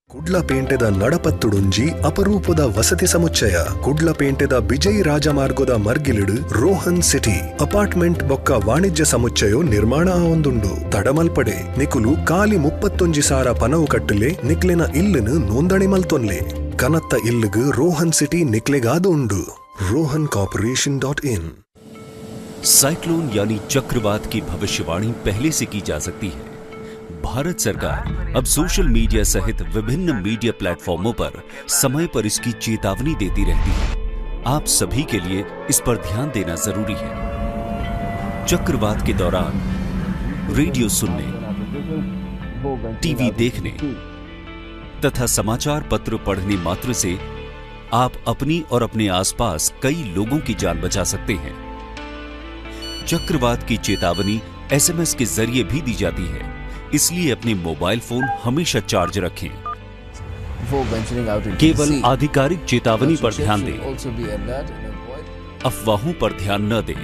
ಕುಡ್ಲಪೇಂಟೆದ ನಡಪತ್ತುಡುಂಜಿ ಅಪರೂಪದ ವಸತಿ ಸಮುಚ್ಚಯ ಕುಡ್ಲಪೇಂಟೆದ ಬಿಜೈ ರಾಜಮಾರ್ಗದ ಮರ್ಗಿಲಿಡು ರೋಹನ್ ಸಿಟಿ ಅಪಾರ್ಟ್ಮೆಂಟ್ ಬೊಕ್ಕ ವಾಣಿಜ್ಯ ಸಮುಚ್ಚಯ ನಿರ್ಮಾಣ ಆವೊಂದುಂಡು ತಡಮಲ್ಪಡೆ ನಿಕುಲು ಕಾಲಿ ಮುಪ್ಪತ್ತೊಂಜಿ ಸಾರ ಪನವು ಕಟ್ಟಲೆ ನಿಕ್ಲೆನ ಇಲ್ಲುನು ನೋಂದಣಿ ಮಲ್ತೊನ್ಲೆ ಕನತ್ತ ಇಲ್ಲುಗು ರೋಹನ್ ಸಿಟಿ ನಿಕ್ಲೆಗಾದು ಉಂಡು Rohan corporation dot in cyclone यानी चक्रवात की भविष्यवाणी पहले से की जा सकती है भारत सरकार अब सोशल मीडिया सहित विभिन्न मीडिया प्लेटफॉर्मों पर समय पर इसकी चेतावनी देती रहती है आप सभी के लिए इस पर ध्यान देना जरूरी है चक्रवात के दौरान रेडियो सुनने टीवी देखने तथा समाचार पत्र पढ़ने मात्र से आप अपनी और अपने आसपास कई लोगों की जान बचा सकते हैं चक्रवात की चेतावनी एसएमएस के जरिए भी दी जाती है इसलिए अपने मोबाइल फोन हमेशा चार्ज रखें Before venturing out into केवल the sea, आधिकारिक चेतावनी पर ships ध्यान should दें also be alert and avoid अफवाहों पर ध्यान न दें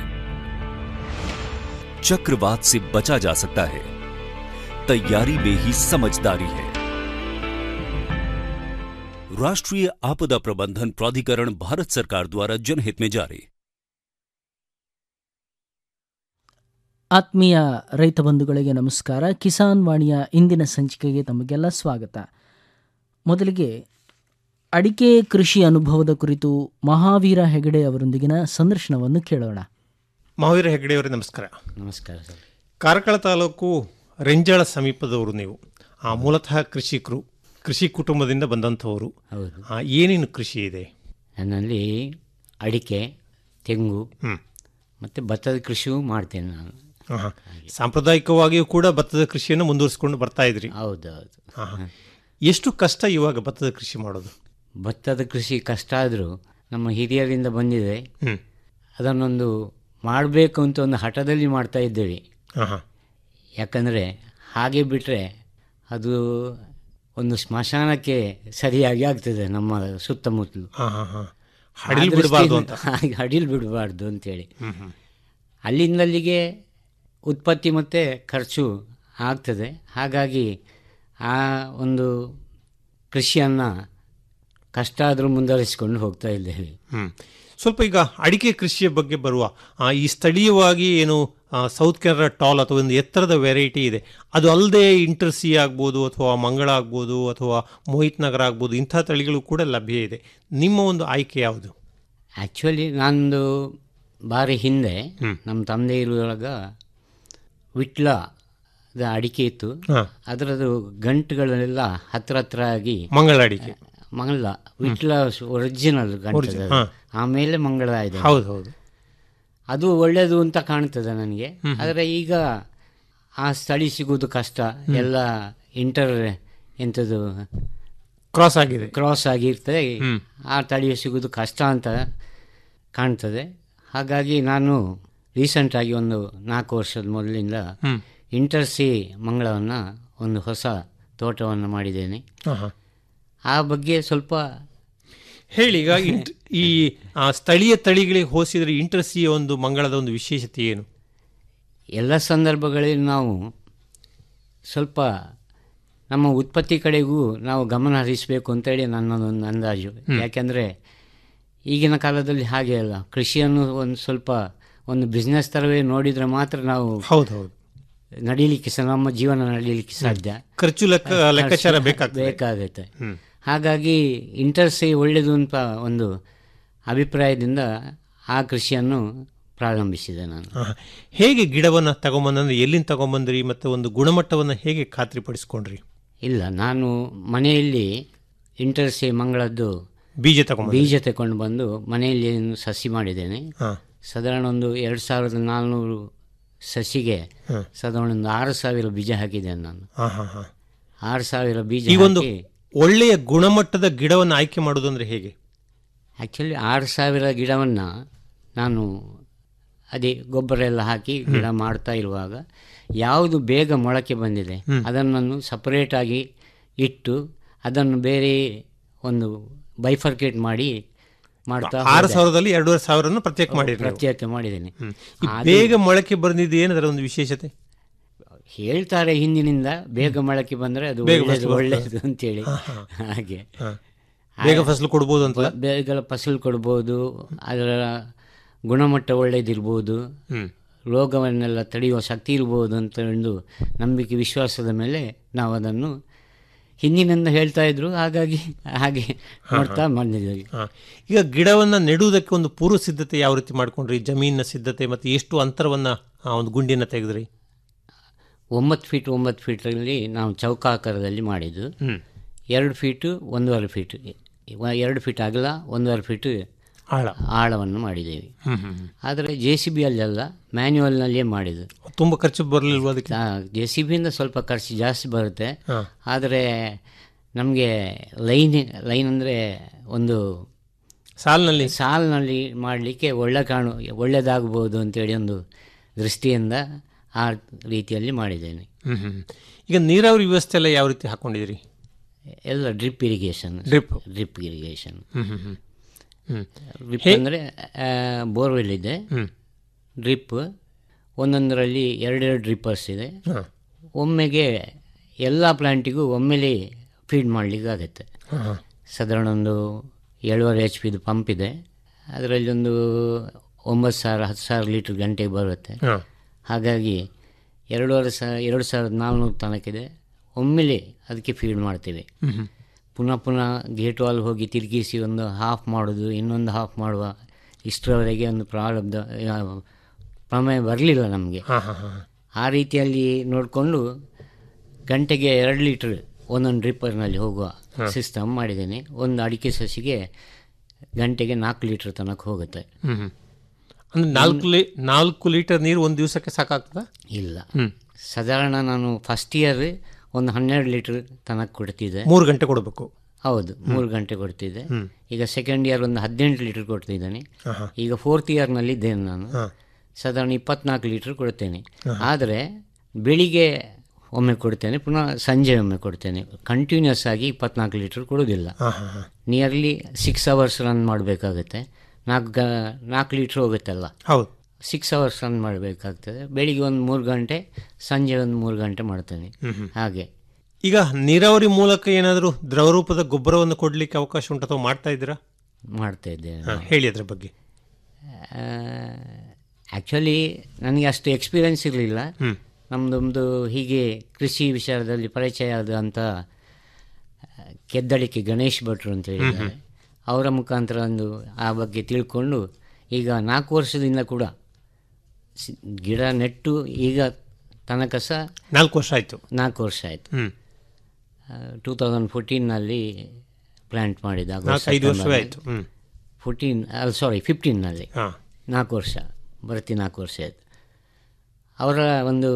चक्रवात से बचा जा सकता है तैयारी में ही समझदारी है राष्ट्रीय आपदा प्रबंधन प्राधिकरण भारत सरकार द्वारा जनहित में जारी ಆತ್ಮೀಯ ರೈತ ಬಂಧುಗಳಿಗೆ ನಮಸ್ಕಾರ ಕಿಸಾನ್ ವಾಣಿಯ ಇಂದಿನ ಸಂಚಿಕೆಗೆ ತಮಗೆಲ್ಲ ಸ್ವಾಗತ ಮೊದಲಿಗೆ ಅಡಿಕೆ ಕೃಷಿ ಅನುಭವದ ಕುರಿತು ಮಹಾವೀರ ಹೆಗಡೆ ಅವರೊಂದಿಗಿನ ಸಂದರ್ಶನವನ್ನು ಕೇಳೋಣ ಮಹಾವೀರ ಹೆಗಡೆಯವರೇ ನಮಸ್ಕಾರ ನಮಸ್ಕಾರ ಸರ್ ಕಾರ್ಕಳ ತಾಲೂಕು ರೆಂಜಾಳ ಸಮೀಪದವರು ನೀವು ಆ ಮೂಲತಃ ಕೃಷಿಕರು ಕೃಷಿ ಕುಟುಂಬದಿಂದ ಬಂದಂಥವರು ಹೌದು ಆ, ಏನೇನು ಕೃಷಿ ಇದೆ ನನ್ನಲ್ಲಿ ಅಡಿಕೆ ತೆಂಗು ಹ್ಮ್. ಮತ್ತು ಭತ್ತದ ಕೃಷಿಯೂ ಮಾಡ್ತೇನೆ ನಾನು ಆಹಾ. ಸಾಂಪ್ರದಾಯಿಕವಾಗಿಯೂ ಕೂಡ ಭತ್ತದ ಕೃಷಿಯನ್ನು ಮುಂದುವರಿಸಿಕೊಂಡು ಬರ್ತಾ ಇದ್ರಿ ಹೌದು ಹೌದು ಆಹಾ. ಎಷ್ಟು ಕಷ್ಟ ಇವಾಗ ಭತ್ತದ ಕೃಷಿ ಮಾಡೋದು ಭತ್ತದ ಕೃಷಿ ಕಷ್ಟ ಆದರೂ ನಮ್ಮ ಹಿರಿಯರಿಂದ ಬಂದಿದೆ ಹ್ಮ್ ಅದನ್ನೊಂದು ಮಾಡಬೇಕು ಅಂತ ಒಂದು ಹಠದಲ್ಲಿ ಮಾಡ್ತಾ ಇದ್ದೇವೆ ಆಹಾ. ಯಾಕಂದರೆ ಹಾಗೆ ಬಿಟ್ಟರೆ ಅದು ಒಂದು ಸ್ಮಶಾನಕ್ಕೆ ಸರಿಯಾಗಿ ಆಗ್ತದೆ ನಮ್ಮ ಸುತ್ತಮುತ್ತಲು ಹಾ ಹಾ ಹಾ ಹಡಿಲ್ ಬಿಡಬಾರ್ದು ಅಂತ ಹಾಗೆ ಅಡಿಲ್ ಬಿಡಬಾರ್ದು ಅಂತೇಳಿ ಅಲ್ಲಿಂದಲ್ಲಿಗೆ ಉತ್ಪತ್ತಿ ಮತ್ತು ಖರ್ಚು ಆಗ್ತದೆ ಹಾಗಾಗಿ ಆ ಒಂದು ಕೃಷಿಯನ್ನು ಕಷ್ಟ ಆದರೂ ಮುಂದುವರಿಸಿಕೊಂಡು ಹೋಗ್ತಾ ಇದ್ದೇವೆ ಹ್ಮ್ ಸ್ವಲ್ಪ ಈಗ ಅಡಿಕೆ ಕೃಷಿಯ ಬಗ್ಗೆ ಬರುವ ಆ, ಈ ಸ್ಥಳೀಯವಾಗಿ ಏನು ಆ, ಸೌತ್ ಕೆನರಾ ಟಾಲ್ ಅಥವಾ ಒಂದು ಎತ್ತರದ ವೆರೈಟಿ ಇದೆ ಅದು ಅಲ್ಲದೆ ಇಂಟರ್ಸಿ ಆಗ್ಬೋದು ಅಥವಾ ಮಂಗಳ ಆಗ್ಬೋದು ಅಥವಾ ಮೋಹಿತ್ ನಗರ ಆಗ್ಬೋದು ಇಂಥ ತಳಿಗಳು ಕೂಡ ಲಭ್ಯ ಇದೆ ನಿಮ್ಮ ಒಂದು ಆಯ್ಕೆ ಯಾವುದು ಆ್ಯಕ್ಚುಲಿ ನಂದು ಬಾರಿ ಹಿಂದೆ ನಮ್ಮ ತಂದೆ ಇರುವಾಗ ವಿಟ್ಲ ಅಡಿಕೆ ಇತ್ತು ಹಾ. ಅದರದ್ದು ಗಂಟುಗಳೆಲ್ಲ ಹತ್ರ ಹತ್ರ ಆಗಿ ಮಂಗಳ ಅಡಿಕೆ ಮಂಗಳ ವಿಟ್ಲ ಒರಿಜಿನಲ್ ಗಂಟು ಅದು. ಹಾ. ಆಮೇಲೆ ಮಂಗಳ ಇದೆ ಹೌದು ಹೌದು ಅದು ಒಳ್ಳೆಯದು ಅಂತ ಕಾಣ್ತದೆ ನನಗೆ ಆದರೆ ಈಗ ಆ ಸ್ಥಳಿ ಸಿಗುವುದು ಕಷ್ಟ ಎಲ್ಲ ಇಂಟರ್ ಎಂಥದ್ದು ಕ್ರಾಸ್ ಆಗಿದೆ ಕ್ರಾಸ್ ಆಗಿರ್ತದೆ ಆ ತಳಿ ಸಿಗುವುದು ಕಷ್ಟ ಅಂತ ಕಾಣ್ತದೆ ಹಾಗಾಗಿ ನಾನು ರೀಸೆಂಟಾಗಿ ಒಂದು ನಾಲ್ಕು ವರ್ಷದ ಮೊದಲಿಂದ ಇಂಟರ್ಸಿ ಮಂಗಳವನ್ನು ಒಂದು ಹೊಸ ತೋಟವನ್ನು ಮಾಡಿದ್ದೇನೆ ಆಹಾ. ಆ ಬಗ್ಗೆ ಸ್ವಲ್ಪ ಹೇಳಿ ಈಗ ಇಂಟ್- ಈ ಆ, ಸ್ಥಳೀಯ ತಳಿಗಳಿಗೆ ಹೋಲಿಸಿದ್ರೆ ಇಂಟರ್ಸಿಯ ಒಂದು ಮಂಗಳದ ಒಂದು ವಿಶೇಷತೆ ಏನು ಎಲ್ಲ ಸಂದರ್ಭಗಳಲ್ಲಿ ನಾವು ಸ್ವಲ್ಪ ನಮ್ಮ ಉತ್ಪತ್ತಿ ಕಡೆಗೂ ನಾವು ಗಮನ ಹರಿಸಬೇಕು ಅಂತೇಳಿ ನನ್ನದೊಂದು ಅಂದಾಜು ಯಾಕೆಂದರೆ ಈಗಿನ ಕಾಲದಲ್ಲಿ ಹಾಗೆ ಅಲ್ಲ ಕೃಷಿಯನ್ನು ಒಂದು ಸ್ವಲ್ಪ ಒಂದು ಬಿಸ್ನೆಸ್ ಥರವೇ ನೋಡಿದರೆ ಮಾತ್ರ ನಾವು ಹೌದು ಹೌದು ನಡೀಲಿಕ್ಕೆ ಸಹ ನಮ್ಮ ಜೀವನ ನಡೀಲಿಕ್ಕೆ ಸಾಧ್ಯ ಖರ್ಚು ಲೆಕ್ಕ ಲೆಕ್ಕಾಚಾರ ಬೇಕಾಗ್ತದೆ ಬೇಕಾಗುತ್ತೆ ಹಾಗಾಗಿ ಇಂಟರ್ಸಿ ಒಳ್ಳೆಯದು ಅಂತ ಒಂದು ಅಭಿಪ್ರಾಯದಿಂದ ಆ ಕೃಷಿಯನ್ನು ಪ್ರಾರಂಭಿಸಿದೆ ನಾನು ಆಹಾ. ಹೇಗೆ ಗಿಡವನ್ನು ತಗೊಂಬಂದ್ರೆ ಎಲ್ಲಿಂದ ತಗೊಂಬಂದ್ರಿ ಮತ್ತೆ ಒಂದು ಗುಣಮಟ್ಟವನ್ನು ಹೇಗೆ ಖಾತ್ರಿಪಡಿಸ್ಕೊಂಡ್ರಿ ಇಲ್ಲ ನಾನು ಮನೆಯಲ್ಲಿ ಇಂಟರ್ಸಿ ಮಂಗಳದ್ದು ಬೀಜ ತಗೊಂಬ ಬೀಜ ತಗೊಂಡು ಬಂದು ಮನೆಯಲ್ಲಿ ಒಂದು ಸಸಿ ಮಾಡಿದ್ದೇನೆ ಹಾ ಸಾಧಾರಣ ಒಂದು ಎರಡು ಸಾವಿರದ ನಾಲ್ನೂರು ಸಸಿಗೆ ಸಾಧಾರಣ ಒಂದು ಆರು ಸಾವಿರ ಬೀಜ ಹಾಕಿದ್ದೇನೆ ನಾನು ಹಾ ಹಾ ಹಾ ಆರು ಸಾವಿರ ಬೀಜ ಈ ಒಂದು ಹಾಕಿ ಒಳ್ಳೆಯ ಗುಣಮಟ್ಟದ ಗಿಡವನ್ನು ಆಯ್ಕೆ ಮಾಡೋದಂದ್ರೆ ಹೇಗೆ ಆ್ಯಕ್ಚುಲಿ ಆರು ಸಾವಿರ ಗಿಡವನ್ನು ನಾನು ಅದೇ ಗೊಬ್ಬರ ಎಲ್ಲ ಹಾಕಿ ಗಿಡ ಮಾಡ್ತಾ ಇರುವಾಗ ಯಾವುದು ಬೇಗ ಮೊಳಕೆ ಬಂದಿದೆ ಅದನ್ನು ನಾನು ಸಪರೇಟಾಗಿ ಇಟ್ಟು ಅದನ್ನು ಬೇರೆ ಒಂದು ಬೈಫರ್ಕೇಟ್ ಮಾಡಿ ಮಾಡ್ತಾ ಆರು ಹೋದೆ. ಸಾವಿರದಲ್ಲಿ ಎರಡೂವರೆ ಸಾವಿರನ್ನು ಪ್ರತ್ಯೇಕ ಮಾಡಿರಿ ನೀವು. ಪ್ರತ್ಯೇಕ ಮಾಡಿದ್ದೇನೆ ಈ ಬೇಗ ಮೊಳಕೆ ಬಂದಿದ್ದು ಏನದರ ಒಂದು ವಿಶೇಷತೆ ಹೇಳ್ತಾರೆ ಹಿಂದಿನಿಂದ ಬೇಗ ಮೊಳಕೆ ಬಂದರೆ ಅದು ಬೇಗ ಒಳ್ಳೇದು ಫಸಲು ಒಳ್ಳೇದು ಅಂತೇಳಿ ಹಾಗೆ ಹಾ. ಬೇಗ ಫಸಲು ಕೊಡ್ಬೋದು ಅಂತ ಬೇಗ ಫಸಲು ಕೊಡ್ಬೋದು ಅದರ ಗುಣಮಟ್ಟ ಒಳ್ಳೇದಿರ್ಬೋದು ಹ್ಮ್ ರೋಗವನ್ನೆಲ್ಲ ತಡೆಯುವ ಶಕ್ತಿ ಇರ್ಬೋದು ಅಂತ ಒಂದು ನಂಬಿಕೆ ವಿಶ್ವಾಸದ ಮೇಲೆ ನಾವು ಅದನ್ನು ಹಿಂದಿನಿಂದ ಹೇಳ್ತಾ ಇದ್ರು ಹಾಗಾಗಿ ಹಾಗೆ ಮಾಡ್ತಾ ಬಂದಿದ್ದೀವಿ ಹಾ. ಈಗ ಗಿಡವನ್ನ ನೆಡುವುದಕ್ಕೆ ಒಂದು ಪೂರ್ವ ಸಿದ್ಧತೆ ಯಾವ ರೀತಿ ಮಾಡ್ಕೊಂಡ್ರಿ ಜಮೀನಿನ ಸಿದ್ಧತೆ ಮತ್ತೆ ಎಷ್ಟು ಅಂತರವನ್ನ ಆ ಒಂದು ಗುಂಡಿನ ತೆಗೆದ್ರಿ ಒಂಬತ್ತು ಫೀಟ್ ಒಂಬತ್ತು ಫೀಟಲ್ಲಿ ನಾವು ಚೌಕಾಕಾರದಲ್ಲಿ ಮಾಡಿದ್ದು ಹ್ಮ್ ಎರಡು ಫೀಟು ಒಂದೂವರೆ ಫೀಟ್ ಎರಡು ಫೀಟ್ ಅಗಲ ಒಂದೂವರೆ ಫೀಟ್ ಆಳ ಆಳವನ್ನು ಮಾಡಿದ್ದೇವೆ ಹ್ಮ್ ಹ್ಮ್ ಹ್ಮ್. ಆದರೆ ಜೆ ಸಿ ಬಿಯಲ್ಲೆಲ್ಲ ಮ್ಯಾನ್ಯುವಲ್ನಲ್ಲಿಯೇ ಮಾಡಿದ್ದು ತುಂಬಾ ಖರ್ಚು ಬರಲಿಲ್ವಾ ಅದಕ್ಕೆ ಜೆ ಸಿ ಬಿಯಿಂದ ಸ್ವಲ್ಪ ಖರ್ಚು ಜಾಸ್ತಿ ಬರುತ್ತೆ ಹಾ. ಆದರೆ ನಮಗೆ ಲೈನ್ ಲೈನ್ ಅಂದರೆ ಒಂದು ಸಾಲಿನಲ್ಲಿ ಸಾಲಿನಲ್ಲಿ ಮಾಡಲಿಕ್ಕೆ ಒಳ್ಳೆ ಕಾಣು ಒಳ್ಳೆಯದಾಗ್ಬೋದು ಅಂತೇಳಿ ಒಂದು ದೃಷ್ಟಿಯಿಂದ ಆ ರೀತಿಯಲ್ಲಿ ಮಾಡಿದ್ದೇನೆ ಹ್ಮ್ ಹ್ಮ್. ಈಗ ನೀರಾವರಿ ವ್ಯವಸ್ಥೆ ಎಲ್ಲ ಯಾವ ರೀತಿ ಹಾಕೊಂಡಿದ್ರಿ ಎಲ್ಲ drip irrigation drip drip irrigation hmm hmm hmm hmm drip ಅಂದರೆ ಬೋರ್ವೆಲ್ ಇದೆ ಹ್ಮ್ ಡ್ರಿಪ್ ಒಂದೊಂದರಲ್ಲಿ ಎರಡೆರಡು ಡ್ರಿಪ್ಪರ್ಸ್ ಇದೆ ಹಾ. ಒಮ್ಮೆಗೆ ಎಲ್ಲ ಪ್ಲಾಂಟಿಗೂ ಒಮ್ಮೆಲೆ ಫೀಡ್ ಮಾಡಲಿಕ್ಕೆ ಆಗುತ್ತೆ ಹಾ, ಹಾ. ಸಾಧಾರಣ ಒಂದು ಏಳುವರೆ ಎಚ್ ಪಿದು ಪಂಪ್ ಇದೆ ಅದರಲ್ಲಿ ಒಂದು ಒಂಬತ್ತು ಸಾವಿರ ಹತ್ತು ಸಾವಿರ ಲೀಟ್ರ್ ಗಂಟೆಗೆ ಬರುತ್ತೆ ಹಾ. ಹಾಗಾಗಿ ಎರಡೂವರೆ ಸಾವಿರ ಎರಡು ಸಾವಿರದ ನಾಲ್ನೂರು ತನಕಿದೆ ಒಮ್ಮೆಲೆ ಅದಕ್ಕೆ ಫೀಡ್ ಮಾಡ್ತೀವಿ ಹ್ಮ್ ಹ್ಮ್. ಪುನಃ ಪುನಃ ಗೇಟ್ ವಾಲ್ ಹೋಗಿ ತಿರುಗಿಸಿ ಒಂದು ಹಾಫ್ ಮಾಡೋದು ಇನ್ನೊಂದು ಹಾಫ್ ಮಾಡುವ ಇಷ್ಟರವರೆಗೆ ಒಂದು ಪ್ರಾರಬ್ಧ ಆ, ಪ್ರಮೇಯ ಬರಲಿಲ್ಲ ನಮಗೆ ಹಾ, ಹಾ, ಹಾ. ಆ ರೀತಿಯಲ್ಲಿ ನೋಡಿಕೊಂಡು ಗಂಟೆಗೆ ಎರಡು ಲೀಟ್ರ್ ಒಂದೊಂದು ಡ್ರಿಪ್ಪರ್ನಲ್ಲಿ ಹೋಗುವ ಸಿಸ್ಟಮ್ ಮಾಡಿದ್ದೇನೆ ಒಂದು ಅಡಿಕೆ ಸಸಿಗೆ ಗಂಟೆಗೆ ನಾಲ್ಕು ಲೀಟ್ರ್ ತನಕ ಹೋಗುತ್ತೆ ಹ್ಮ್ ಹ್ಮ್. ಅಂದ್ರೆ ನಾಲ್ಕು ಲೀ ನಾಲ್ಕು ಲೀಟರ್ ನೀರು ಒಂದು ದಿವಸಕ್ಕೆ ಸಾಕಾಗ್ತದ ಇಲ್ಲ ಹ್ಮ್ ಸಾಧಾರಣ ನಾನು ಫಸ್ಟ್ ಇಯರ್ ಒಂದು ಹನ್ನೆರಡು ಲೀಟ್ರ್ ತನಕ ಕೊಡ್ತಿದ್ದೆ ಮೂರು ಗಂಟೆ ಕೊಡಬೇಕು ಹೌದು ಮೂರು ಗಂಟೆ ಕೊಡ್ತಿದ್ದೆ ಈಗ ಸೆಕೆಂಡ್ ಇಯರ್ ಒಂದು ಹದಿನೆಂಟು ಲೀಟ್ರ್ ಕೊಡ್ತಿದ್ದೇನೆ ಈಗ ಫೋರ್ತ್ ಇಯರ್ನಲ್ಲಿ ಇದ್ದೇನೆ ನಾನು ಸಾಧಾರಣ ಇಪ್ಪತ್ನಾಲ್ಕು ಲೀಟ್ರ್ ಕೊಡ್ತೇನೆ ಆದರೆ ಬೆಳಿಗ್ಗೆ ಒಮ್ಮೆ ಕೊಡ್ತೇನೆ ಪುನಃ ಸಂಜೆ ಒಮ್ಮೆ ಕೊಡ್ತೇನೆ ಕಂಟಿನ್ಯೂಸ್ ಆಗಿ ಇಪ್ಪತ್ನಾಲ್ಕು ಲೀಟ್ರ್ ಕೊಡೋದಿಲ್ಲ ಹಾ ಹಾ ಹಾ ನಿಯರ್ಲಿ ಸಿಕ್ಸ್ ಅವರ್ಸ್ ರನ್ ಮಾಡಬೇಕಾಗುತ್ತೆ ನಾಲ್ಕು ಗ ನಾಲ್ಕು ಲೀಟ್ರ್ ಹೋಗುತ್ತಲ್ಲ ಹೌದು ಸಿಕ್ಸ್ ಅವರ್ಸ್ ರನ್ ಮಾಡಬೇಕಾಗ್ತದೆ ಬೆಳಿಗ್ಗೆ ಒಂದು ಮೂರು ಗಂಟೆ ಸಂಜೆ ಒಂದು ಮೂರು ಗಂಟೆ ಮಾಡ್ತೇನೆ ಹಾಗೆ ಈಗ ನೀರಾವರಿ ಮೂಲಕ ಏನಾದರೂ ದ್ರವರೂಪದ ಗೊಬ್ಬರವನ್ನು ಕೊಡ್ಲಿಕ್ಕೆ ಅವಕಾಶ ಉಂಟು ಅಥವಾ ಮಾಡ್ತಾ ಇದ್ದೀರಾ ಮಾಡ್ತಾ ಇದ್ದೇನೆ ಹಾ, ಹೇಳಿ ಅದ್ರ ಬಗ್ಗೆ ಆ್ಯಕ್ಚುಲಿ ನನಗೆ ಅಷ್ಟು ಎಕ್ಸ್ಪೀರಿಯನ್ಸ್ ಇರಲಿಲ್ಲ ಹ್ಮ್. ನಮ್ಮದೊಂದು ಹೀಗೆ ಕೃಷಿ ವಿಚಾರದಲ್ಲಿ ಪರಿಚಯ ಆದಂಥ ಕೆದ್ದಳಿಕೆ ಗಣೇಶ್ ಭಟ್ರು ಅಂತ ಹೇಳಿದ್ದಾರೆ ಅವರ ಮುಖಾಂತರ ಒಂದು ಆ ಬಗ್ಗೆ ತಿಳ್ಕೊಂಡು ಈಗ ನಾಲ್ಕು ವರ್ಷದಿಂದ ಕೂಡ ಸಿ- ಗಿಡ ನೆಟ್ಟು ಈಗ ತನಕ ಸಹ ನಾಲ್ಕು ವರ್ಷ ಆಯ್ತು ನಾಲ್ಕು ವರ್ಷ ಆಯಿತು ಹ್ಮ್ ಟೂ ತೌಸಂಡ್ ಫೋರ್ಟೀನ್ನಲ್ಲಿ ಪ್ಲ್ಯಾಂಟ್ ಮಾಡಿದ ನಾಲ್ಕು ಐದು ವರ್ಷವೇ ಆಯ್ತು ಹ್ಮ್ ಫೋರ್ಟೀನ್ ಸಾರಿ ಫಿಫ್ಟೀನ್ನಲ್ಲಿ ಹಾ ನಾಲ್ಕು ವರ್ಷ ಬರ್ತಿ ನಾಲ್ಕು ವರ್ಷ ಆಯಿತು ಅವರ ಒಂದು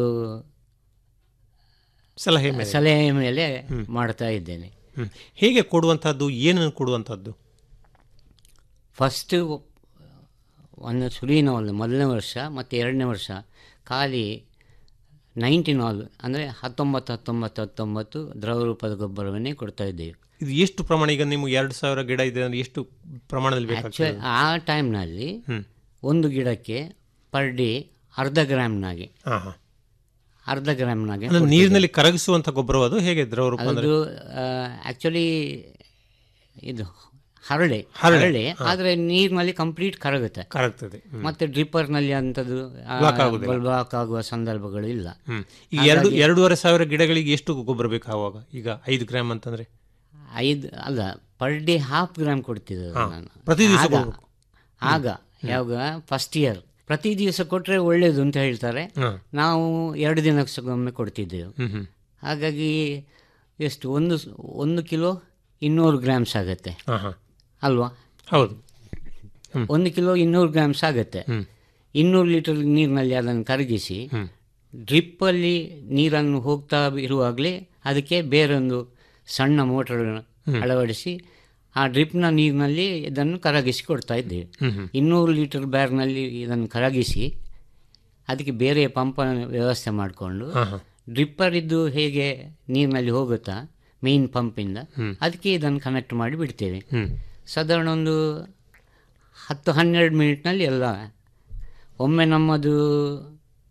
ಸಲಹೆ ಮೇಲೆ ಸಲಹೆ ಮೇಲೆ ಮಾಡ್ತಾ ಇದ್ದೇನೆ ಹ್ಮ್. ಹೇಗೆ ಕೊಡುವಂತಹದ್ದು ಏನನ್ನು ಕೊಡುವಂತಹದ್ದು ಫಸ್ಟು ಒಂದು ಸುಳಿನ ಒಂದು ಮೊದಲನೇ ವರ್ಷ ಮತ್ತು ಎರಡನೇ ವರ್ಷ ಖಾಲಿ ನೈಂಟಿನ್ ಆಲ್ ಅಂದರೆ ಹತ್ತೊಂಬತ್ತು ಹತ್ತೊಂಬತ್ತು ಹತ್ತೊಂಬತ್ತು ದ್ರವ ರೂಪದ ಗೊಬ್ಬರವನ್ನೇ ಕೊಡ್ತಾ ಇದ್ದೇವೆ ಇದು ಎಷ್ಟು ಪ್ರಮಾಣ ಈಗ ನಿಮ್ಗೆ ಎರಡು ಸಾವಿರ ಗಿಡ ಇದೆ ಅಂದ್ರೆ ಎಷ್ಟು ಪ್ರಮಾಣದಲ್ಲಿ ಬೇಕಾಗ್ತದೆ ಆ್ಯಕ್ಚುಲಿ ಆ ಟೈಮ್ನಲ್ಲಿ ಹ್ಮ್ ಒಂದು ಗಿಡಕ್ಕೆ ಪರ್ ಡೇ ಅರ್ಧ ಗ್ರಾಮ್ನಾಗೆ ಹಾ ಹಾ ಅರ್ಧ ಗ್ರಾಮ್ನಾಗೆ ಅಂದ್ರೆ ನೀರಿನಲ್ಲಿ ಕರಗಿಸುವಂತ ಗೊಬ್ಬರ ಅದು ಹೇಗೆ ದ್ರವರೂಪ ಅಂದ್ರೆ ಅದು ಆ್ಯಕ್ಚುಲಿ ಇದು ಹರಳೆ ಹರಳೆ ಆದರೆ ನೀರಿನಲ್ಲಿ ಕಂಪ್ಲೀಟ್ ಕರಗುತ್ತೆ ಕರಗ್ತದೆ ಹ್ಮ್. ಮತ್ತೆ ಡ್ರಿಪ್ಪರ್ನಲ್ಲಿ ಅಂಥದ್ದು ಬ್ಲಾಕ್ ಆಗುವ ಸಂದರ್ಭಗಳು ಇಲ್ಲ ಹ್ಮ್ ಈಗ ಎರಡು ಎರಡೂವರೆ ಸಾವಿರ ಗಿಡಗಳಿಗೆ ಎಷ್ಟು ಗೊಬ್ಬರ ಬೇಕು ಆವಾಗ ಈಗ ಐದು ಗ್ರಾಮ್ ಅಂತಂದ್ರೆ ಐದು ಅಲ್ಲ ಪರ್ ಡೇ ಹಾಫ್ ಗ್ರಾಮ್ ಕೊಡ್ತಿದ್ದೆ ನಾನು ಪ್ರತಿ ದಿವಸ ಆಗ- ಆಗ ಯಾವಾಗ ಫಸ್ಟ್ ಇಯರ್ ಪ್ರತಿ ದಿವಸ ಕೊಟ್ಟರೆ ಒಳ್ಳೆಯದು ಅಂತ ಹೇಳ್ತಾರೆ ಹಾ. ನಾವು ಎರಡು ದಿನಕ್ಕೊಮ್ಮೆ ಕೊಡ್ತಿದ್ದೆವು ಹ್ಮ್ ಹ್ಮ್ ಹಾಗಾಗಿ ಎಷ್ಟು ಒಂದು ಸ್- ಒಂದು ಕಿಲೋ ಇನ್ನೂರು ಗ್ರಾಮ್ಸ್ ಆಗುತ್ತೆ ಹಾ ಹಾ ಅಲ್ವಾ ಹೌದು ಒಂದು ಕಿಲೋ ಇನ್ನೂರು ಗ್ರಾಮ್ಸ್ ಆಗುತ್ತೆ ಹ್ಮ್. ಇನ್ನೂರು ಲೀಟರ್ ನೀರಿನಲ್ಲಿ ಅದನ್ನು ಕರಗಿಸಿ ಹ್ಮ್. ಡ್ರಿಪ್ಪಲ್ಲಿ ನೀರನ್ನು ಹೋಗ್ತಾ ಇರುವಾಗಲೇ ಅದಕ್ಕೆ ಬೇರೊಂದು ಸಣ್ಣ ಮೋಟರ್ ಅಳವಡಿಸಿ ಆ ಡ್ರಿಪ್ನ ನೀರಿನಲ್ಲಿ ಇದನ್ನು ಕರಗಿಸಿ ಕೊಡ್ತಾ ಇದ್ದೇವೆ ಇನ್ನೂರು ಲೀಟರ್ ಬ್ಯಾರ್ನಲ್ಲಿ ಇದನ್ನು ಕರಗಿಸಿ ಅದಕ್ಕೆ ಬೇರೆ ಪಂಪ್ ವ್ಯವಸ್ಥೆ ಮಾಡಿಕೊಂಡು ಡ್ರಿಪ್ಪರ್ ಇದ್ದು ಹೇಗೆ ನೀರಿನಲ್ಲಿ ಹೋಗುತ್ತಾ ಮೇನ್ ಪಂಪಿಂದ ಅದಕ್ಕೆ ಇದನ್ನು ಕನೆಕ್ಟ್ ಮಾಡಿ ಬಿಡ್ತೇವೆ ಹ್ಮ್ ಸಾಧಾರಣ ಒಂದು ಹತ್ತು ಹನ್ನೆರಡು ಮಿನಿಟ್ನಲ್ಲಿ ಎಲ್ಲ ಒಮ್ಮೆ ನಮ್ಮದು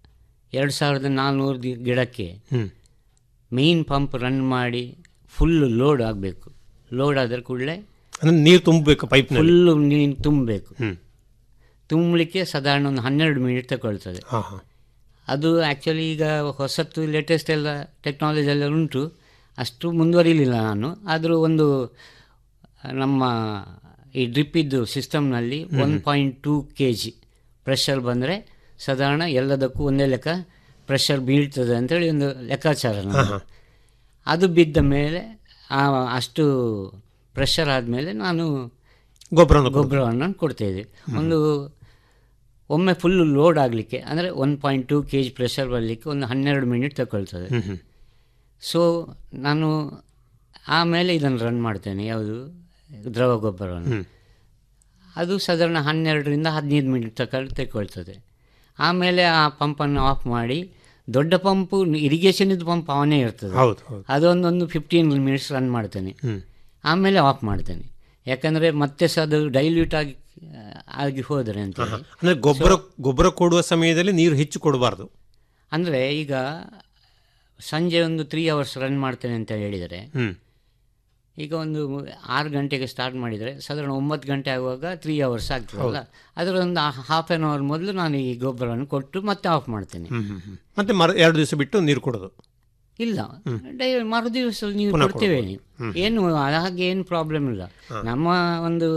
ಎರಡು ಸಾವಿರದ ನಾಲ್ನೂರು ದಿ- ಗಿಡಕ್ಕೆ ಹ್ಮ್ ಮೇಯ್ನ್ ಪಂಪ್ ರನ್ ಮಾಡಿ ಫುಲ್ ಲೋಡ್ ಆಗಬೇಕು ಲೋಡ್ ಆದ ಕೂಡಲೇ ಅಂದ್ರೆ ನೀರು ತುಂಬಬೇಕು ಪೈಪ್ನಲ್ಲಿ ಫುಲ್ಲು ನೀರು ತುಂಬಬೇಕು ಹ್ಮ್ ತುಂಬಲಿಕ್ಕೆ ಸಾಧಾರಣ ಒಂದು ಹನ್ನೆರಡು ಮಿನಿಟ್ ತಗೊಳ್ತದೆ ಹಾ ಹಾ ಅದು ಆ್ಯಕ್ಚುಲಿ ಈಗ ಹೊಸತ್ತು ಲೇಟೆಸ್ಟ್ ಎಲ್ಲ ಟೆಕ್ನಾಲಜಿ ಎಲ್ಲ ಉಂಟು ಅಷ್ಟು ಮುಂದುವರಿಲಿಲ್ಲ ನಾನು ಆದರೂ ಒಂದು ನಮ್ಮ ಈ ಡ್ರಿಪ್ಪಿದ್ದು ಸಿಸ್ಟಮ್ನಲ್ಲಿ one point two K G pressure ಬಂದರೆ ಸಾಧಾರಣ ಎಲ್ಲದಕ್ಕೂ ಒಂದೇ ಲೆಕ್ಕ ಪ್ರೆಷರ್ ಬೀಳ್ತದೆ ಅಂತೇಳಿ ಒಂದು ಲೆಕ್ಕಾಚಾರ ನಮ್ಮದು. ಅದು ಬಿದ್ದ ಮೇಲೆ ಆ ಅಷ್ಟು ಪ್ರೆಷರ್ ಆದಮೇಲೆ ನಾನು ಗೊಬ್ಬರವನ್ನು ಗೊಬ್ಬರವನ್ನು ಕೊಡ್ತಾಯಿದ್ವಿ ಒಂದು ಒಮ್ಮೆ ಫುಲ್ಲು ಲೋಡ್ ಆಗಲಿಕ್ಕೆ ಅಂದರೆ one point two K G pressure ಬರಲಿಕ್ಕೆ ಒಂದು ಹನ್ನೆರಡು ಮಿನಿಟ್ ತಗೊಳ್ತದೆ ಹ್ಮ್ ಹ್ಮ್ ಸೊ ನಾನು ಆಮೇಲೆ ಇದನ್ನು ರನ್ ಮಾಡ್ತೇನೆ ಯಾವುದು ದ್ರವ ಗೊಬ್ಬರವನ್ನು ಹ್ಮ್. ಅದು ಸಾಧಾರಣ ಹನ್ನೆರಡರಿಂದ ಹದಿನೈದು ಮಿನಿಟ್ ತಗೊಳ್ ತೆಗೊಳ್ತದೆ ಆಮೇಲೆ ಆ ಪಂಪನ್ನು ಆಫ್ ಮಾಡಿ ದೊಡ್ಡ ಪಂಪು ಇರಿಗೇಷನಿದ್ದು ಪಂಪ್ ಅವನೇ ಇರ್ತದೆ ಹೌದು ಹೌದು ಅದೊಂದೊಂದು ಫಿಫ್ಟೀನ್ ಮಿನಿಟ್ಸ್ ರನ್ ಮಾಡ್ತೇನೆ ಹ್ಮ್ ಆಮೇಲೆ ಆಫ್ ಮಾಡ್ತೇನೆ ಯಾಕಂದರೆ ಮತ್ತೆ ಸಹ ಅದು ಡೈಲ್ಯೂಟ್ ಆಗಿ ಆಗಿ ಹೋದರೆ ಅಂತ ಹೇಳಿ. ಅಂದ್ರೆ ಗೊಬ್ಬರ ಗೊಬ್ಬರ ಕೊಡುವ ಸಮಯದಲ್ಲಿ ನೀರು ಹೆಚ್ಚು ಕೊಡಬಾರ್ದು ಅಂದರೆ ಈಗ ಸಂಜೆ ಒಂದು ತ್ರೀ ಅವರ್ಸ್ ರನ್ ಮಾಡ್ತೇನೆ ಅಂತ ಹೇಳಿದರೆ ಹ್ಮ್ ಈಗ ಒಂದು ಆರು ಗಂಟೆಗೆ ಸ್ಟಾರ್ಟ್ ಮಾಡಿದರೆ ಸಾಧಾರಣ ಒಂಬತ್ತು ಗಂಟೆ ಆಗುವಾಗ ತ್ರೀ ಅವರ್ಸ್ ಆಗ್ತದಲ್ಲ ಅದರ ಒಂದು ಹಾಫ್ ಆನ್ ಅವರ್ ಮೊದಲು ನಾನು ಈ ಗೊಬ್ಬರವನ್ನು ಕೊಟ್ಟು ಮತ್ತೆ ಆಫ್ ಮಾಡ್ತೇನೆ ಹ್ಮ್ ಹ್ಮ್ ಹ್ಮ್. ಮತ್ತೆ ಮರ ಎರಡು ದಿವಸ ಬಿಟ್ಟು ನೀರು ಕೊಡೋದು ಇಲ್ಲ ಡೈ ಮರು ದಿವಸ ನೀವು ಕೊಡ್ತೇವೆ ನೀವು ಏನು ಹಾಗೆ ಏನು ಪ್ರಾಬ್ಲಮ್ ಇಲ್ಲ ನಮ್ಮ ಒಂದು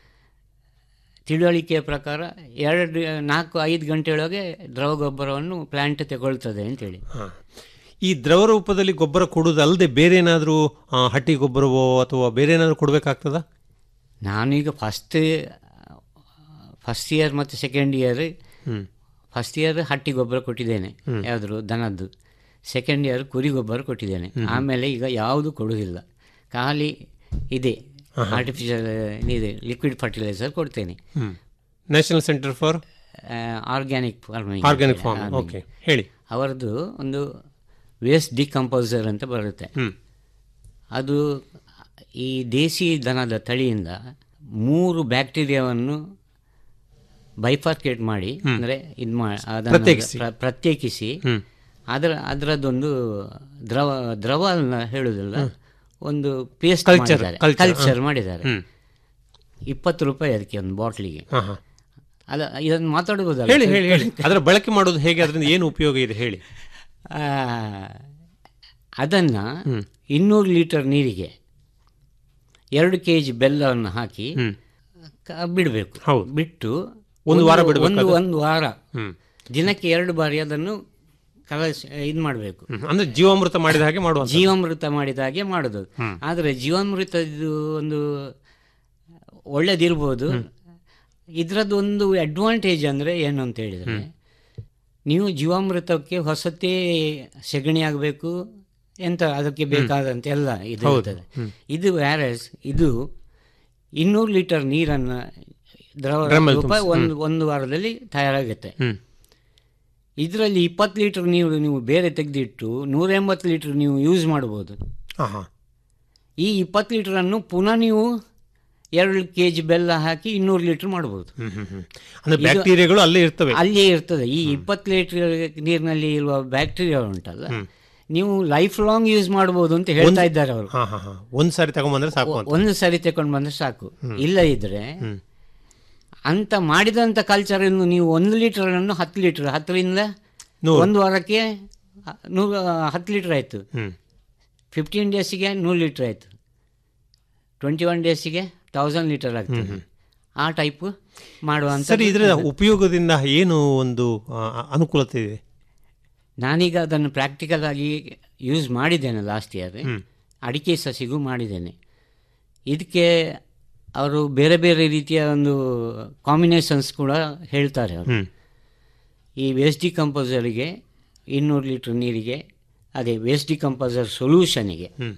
ತಿಳುವಳಿಕೆಯ ಪ್ರಕಾರ ಎರಡು ನಾಲ್ಕು ಐದು ಗಂಟೆಯೊಳಗೆ ದ್ರವ ಗೊಬ್ಬರವನ್ನು ಪ್ಲಾಂಟ್ ತಗೊಳ್ತದೆ ಅಂತೇಳಿ ಹಾ. ಈ ದ್ರವ ರೂಪದಲ್ಲಿ ಗೊಬ್ಬರ ಕೊಡುವುದಲ್ಲದೆ ಬೇರೆ ಏನಾದರೂ ಹಟ್ಟಿ ಗೊಬ್ಬರವೋ ಅಥವಾ ಬೇರೆ ಏನಾದರೂ ಕೊಡಬೇಕಾಗ್ತದಾ ನಾನೀಗ ಫಸ್ಟ್ ಫಸ್ಟ್ ಇಯರ್ ಮತ್ತು second year hmm first year ಹಟ್ಟಿ ಗೊಬ್ಬರ ಕೊಟ್ಟಿದ್ದೇನೆ ಯಾವ್ದು ದನದ್ದು ಸೆಕೆಂಡ್ ಇಯರ್ ಕುರಿ ಗೊಬ್ಬರ ಕೊಟ್ಟಿದ್ದೇನೆ ಆಮೇಲೆ ಈಗ ಯಾವುದು ಕೊಡುವುದಿಲ್ಲ ಖಾಲಿ ಇದೆ ಆರ್ಟಿಫಿಷಿಯಲ್ ಇದೆ ಲಿಕ್ವಿಡ್ ಫರ್ಟಿಲೈಸರ್ ಕೊಡ್ತೇನೆ hmm national centre for organic farming organic farm okay ಹೇಳಿ ಅವರದ್ದು ಒಂದು ವೇಸ್ಟ್ ಡಿಕಂಪೋಸರ್ ಅಂತ ಬರುತ್ತೆ ಹ್ಮ್ ಅದು ಈ ದೇಸಿ ದನದ ತಳಿಯಿಂದ ಮೂರು ಬ್ಯಾಕ್ಟೀರಿಯಾವನ್ನು ಬೈಫಾರ್ಕೇಟ್ ಮಾಡಿ ಅಂದರೆ ಇದು ಮಾ ಅದನ್ನು ಪ್ರತ್ಯೇಕಿಸಿ. ಪ್ರ- ಪ್ರತ್ಯೇಕಿಸಿ ಹ್ಮ್ ಅದರ ಅದರದ್ದೊಂದು ದ್ರವ ದ್ರವ ಅಲ್ಲ ಹೇಳುವುದಿಲ್ಲ ಒಂದು ಪೇಸ್ಟ್ Culture, ಮಾಡಿದ್ದಾರೆ culture, ಕಲ್ಚರ್ ಮಾಡಿದ್ದಾರೆ ಹ್ಮ್ ಇಪ್ಪತ್ತು ರೂಪಾಯಿ ಅದಕ್ಕೆ ಒಂದು ಬಾಟ್ಲಿಗೆ ಹಾ ಹಾ ಅಲ್ಲ ಇದನ್ನು ಮಾತಾಡಬಹುದಲ್ಲ ಹೇಳಿ ಹೇಳಿ ಹೇಳಿ ಅದರ ಬಳಕೆ ಮಾಡೋದು ಹೇಗೆ ಅದರಿಂದ ಏನು ಉಪಯೋಗ ಇದೆ ಹೇಳಿ ಆ, ಅದನ್ನು ಇನ್ನೂರು ಲೀಟರ್ ನೀರಿಗೆ ಎರಡು ಕೆ ಜಿ ಬೆಲ್ಲವನ್ನು ಹಾಕಿ ಹ್ಮ್ ಕ- ಬಿಡಬೇಕು ಹೌದು. ಬಿಟ್ಟು ಒಂದು ವಾರ ಬಿಡ್ಬೇಕು ಒಂದು ಅದು? ಒಂದು ವಾರ ಹ್ಮ್ ದಿನಕ್ಕೆ ಎರಡು ಬಾರಿ ಅದನ್ನು ಕಲಸಿ ಇದು ಮಾಡಬೇಕು ಹ್ಮ್. ಅಂದ್ರೆ ಜೀವಾಮೃತ ಮಾಡಿದ ಹಾಗೆ ಮಾಡುವಂತ ಜೀವಾಮೃತ ಮಾಡಿದ ಹಾಗೆ ಮಾಡೋದು ಆದರೆ ಜೀವಾಮೃತದ್ದು ಒಂದು ಒಳ್ಳೇದಿರ್ಬೋದು ಇದರದ್ದು ಒಂದು ಅಡ್ವಾಂಟೇಜ್ ಅಂದರೆ ಏನು ಅಂತ ಹೇಳಿದರೆ ನೀವು ಜೀವಾಮೃತಕ್ಕೆ ಹೊಸತೇ ಸೆಗಣಿ ಆಗಬೇಕು ಎಂತ ಅದಕ್ಕೆ ಬೇಕಾದಂತೆ ಎಲ್ಲ ಇದು ಇರ್ತದೆ ಇದು ವ್ಯಾರಸ್ ಇದು ಇನ್ನೂರು ಲೀಟರ್ ನೀರನ್ನು ದ್ರವ ರೂಪ ಒಂದು ಒಂದು ವಾರದಲ್ಲಿ ತಯಾರಾಗುತ್ತೆ ಹ್ಮ್ ಇದರಲ್ಲಿ ಇಪ್ಪತ್ತು ಲೀಟರ್ ನೀರು ನೀವು ಬೇರೆ ತೆಗೆದಿಟ್ಟು ನೂರ ಎಂಬತ್ತು ಲೀಟರ್ ನೀವು ಯೂಸ್ ಮಾಡ್ಬೋದು ಹಾ ಹಾ ಈ ಇಪ್ಪತ್ತು ಲೀಟರನ್ನು ಪುನಃ ನೀವು ಎರಡು ಕೆ ಜಿ ಬೆಲ್ಲ ಹಾಕಿ ಇನ್ನೂರು ಲೀಟರ್ ಮಾಡ್ಬೋದು ಹ್ಮ್ ಹ್ಮ್ ಹ್ಮ್ ಅಂದ್ರೆ ಬ್ಯಾಕ್ಟೀರಿಯಾಗಳು ಅಲ್ಲೇ ಇರ್ತವೆ ಅಲ್ಲಿಯೇ ಇರ್ತದೆ ಈ ಇಪ್ಪತ್ತು ಲೀಟರ್ ನೀರಿನಲ್ಲಿ ಇರುವ ಬ್ಯಾಕ್ಟೀರಿಯಾ ಉಂಟಲ್ಲ ನೀವು ಲೈಫ್ ಲಾಂಗ್ ಯೂಸ್ ಮಾಡ್ಬೋದು ಅಂತ ಹೇಳ್ತಾ ಇದ್ದಾರೆ ಅವರು ಹಾ ಹಾ ಹಾ ಒಂದ್ ಸಾರಿ ತಗೊಂಬಂದ್ರೆ ಸಾಕು ಅಂತ ಒಂದು ಸರಿ ತಗೊಂಡು ಬಂದ್ರೆ ಸಾಕು ಇಲ್ಲ ಇದ್ರೆ ಅಂತ ಮಾಡಿದಂಥ ಕಲ್ಚರನ್ನು ನೀವು ಒಂದು ಲೀಟರನ್ನು ಹತ್ತು ಲೀಟರ್ ಹತ್ತರಿಂದ ನೂರು. ಒಂದು ವಾರಕ್ಕೆ ನೂರು ಹತ್ತು ಲೀಟರ್ ಆಯಿತು ಹ್ಮ್ ಫಿಫ್ಟೀನ್ ಡೇಸಿಗೆ ನೂರು ಲೀಟ್ರ್ ಆಯಿತು ಟ್ವೆಂಟಿ ಒನ್ ಡೇಸಿಗೆ ತೌಸಂಡ್ ಲೀಟರ್ ಆಗ್ತದೆ ಆ ಟೈಪ್ ಮಾಡುವಂಥ ಸರಿ ಇದರ ಉಪಯೋಗದಿಂದ ಏನು ಒಂದು ಆ, ಅನುಕೂಲತೆ ಇದೆ ನಾನೀಗ ಅದನ್ನು ಪ್ರಾಕ್ಟಿಕಲ್ ಆಗಿ ಯೂಸ್ ಮಾಡಿದ್ದೇನೆ ಲಾಸ್ಟ್ ಇಯರ್ ಅಡಿಕೆ ಸಸಿಗೂ ಮಾಡಿದ್ದೇನೆ ಇದಕ್ಕೆ ಅವರು ಬೇರೆ ಬೇರೆ ರೀತಿಯ ಒಂದು ಕಾಂಬಿನೇಷನ್ಸ್ ಕೂಡ ಹೇಳ್ತಾರೆ ಅವರು ಹ್ಮ್ ಈ ವೇಸ್ಟ್ ಡಿಕಂಪೋಸರಿಗೆ ಇನ್ನೂರು ಲೀಟ್ರ್ ನೀರಿಗೆ ಅದೇ ವೇಸ್ಟ್ ಡಿಕಂಪೋಸರ್ ಸೊಲ್ಯೂಷನಿಗೆ ಹ್ಮ್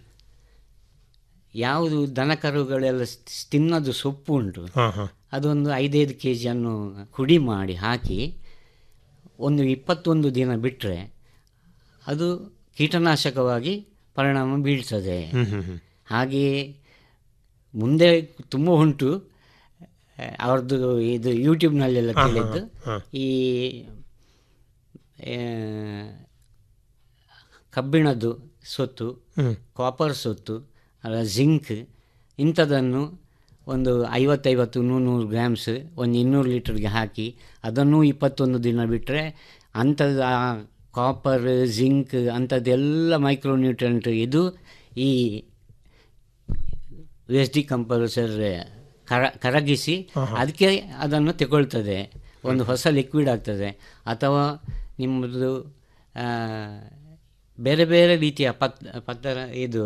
ಯಾವುದು ದನಕರುಗಳೆಲ್ಲ ಸ್- ತಿನ್ನೋದು ಸೊಪ್ಪು ಉಂಟು ಹಾ ಹಾ ಅದೊಂದು ಐದೈದು ಕೆ ಜಿಯನ್ನು ಹುಡಿ ಮಾಡಿ ಹಾಕಿ ಒಂದು ಇಪ್ಪತ್ತೊಂದು ದಿನ ಬಿಟ್ಟರೆ ಅದು ಕೀಟನಾಶಕವಾಗಿ ಪರಿಣಾಮ ಬೀಳ್ತದೆ ಹ್ಮ್ ಹ್ಮ್ ಹ್ಮ್ ಹಾಗೆಯೇ ಮುಂದೆ ತುಂಬ ಉಂಟು ಅವ್ರದ್ದು ಇದು ಯೂಟ್ಯೂಬ್ನಲ್ಲೆಲ್ಲ ಕೇಳಿದ್ದು ಈ ಆ, ಕಬ್ಬಿಣದ್ದು ಸೊತ್ತು ಕಾಪರ್ ಸೊತ್ತು ಅಲ್ಲ ಜಿಂಕ್ ಇಂಥದನ್ನು ಒಂದು ಐವತ್ತೈವತ್ತು ನೂರು ಗ್ರಾಮ್ಸ್ ಒಂದು ಇನ್ನೂರು ಲೀಟರ್ಗೆ ಹಾಕಿ ಅದನ್ನು ಇಪ್ಪತ್ತೊಂದು ದಿನ ಬಿಟ್ಟರೆ ಅಂಥದ್ದು ಆ ಕಾಪರ್ ಜಿಂಕ್ ಅಂಥದ್ದೆಲ್ಲ ಮೈಕ್ರೋನ್ಯೂಟ್ರೆಂಟ್ ಇದು ಈ ವೇಸ್ಟ್ ಡಿಕಂಪಲ್ಸರ್ ಕರ ಕರಗಿಸಿ ಅದಕ್ಕೆ ಅದನ್ನು ತಗೊಳ್ತದೆ ಒಂದು ಹೊಸ ಲಿಕ್ವಿಡ್ ಆಗ್ತದೆ ಅಥವಾ ನಿಮ್ಮದು ಆ, ಬೇರೆ ಬೇರೆ ರೀತಿಯ ಪತ್ ಪತ್ತರ ಇದು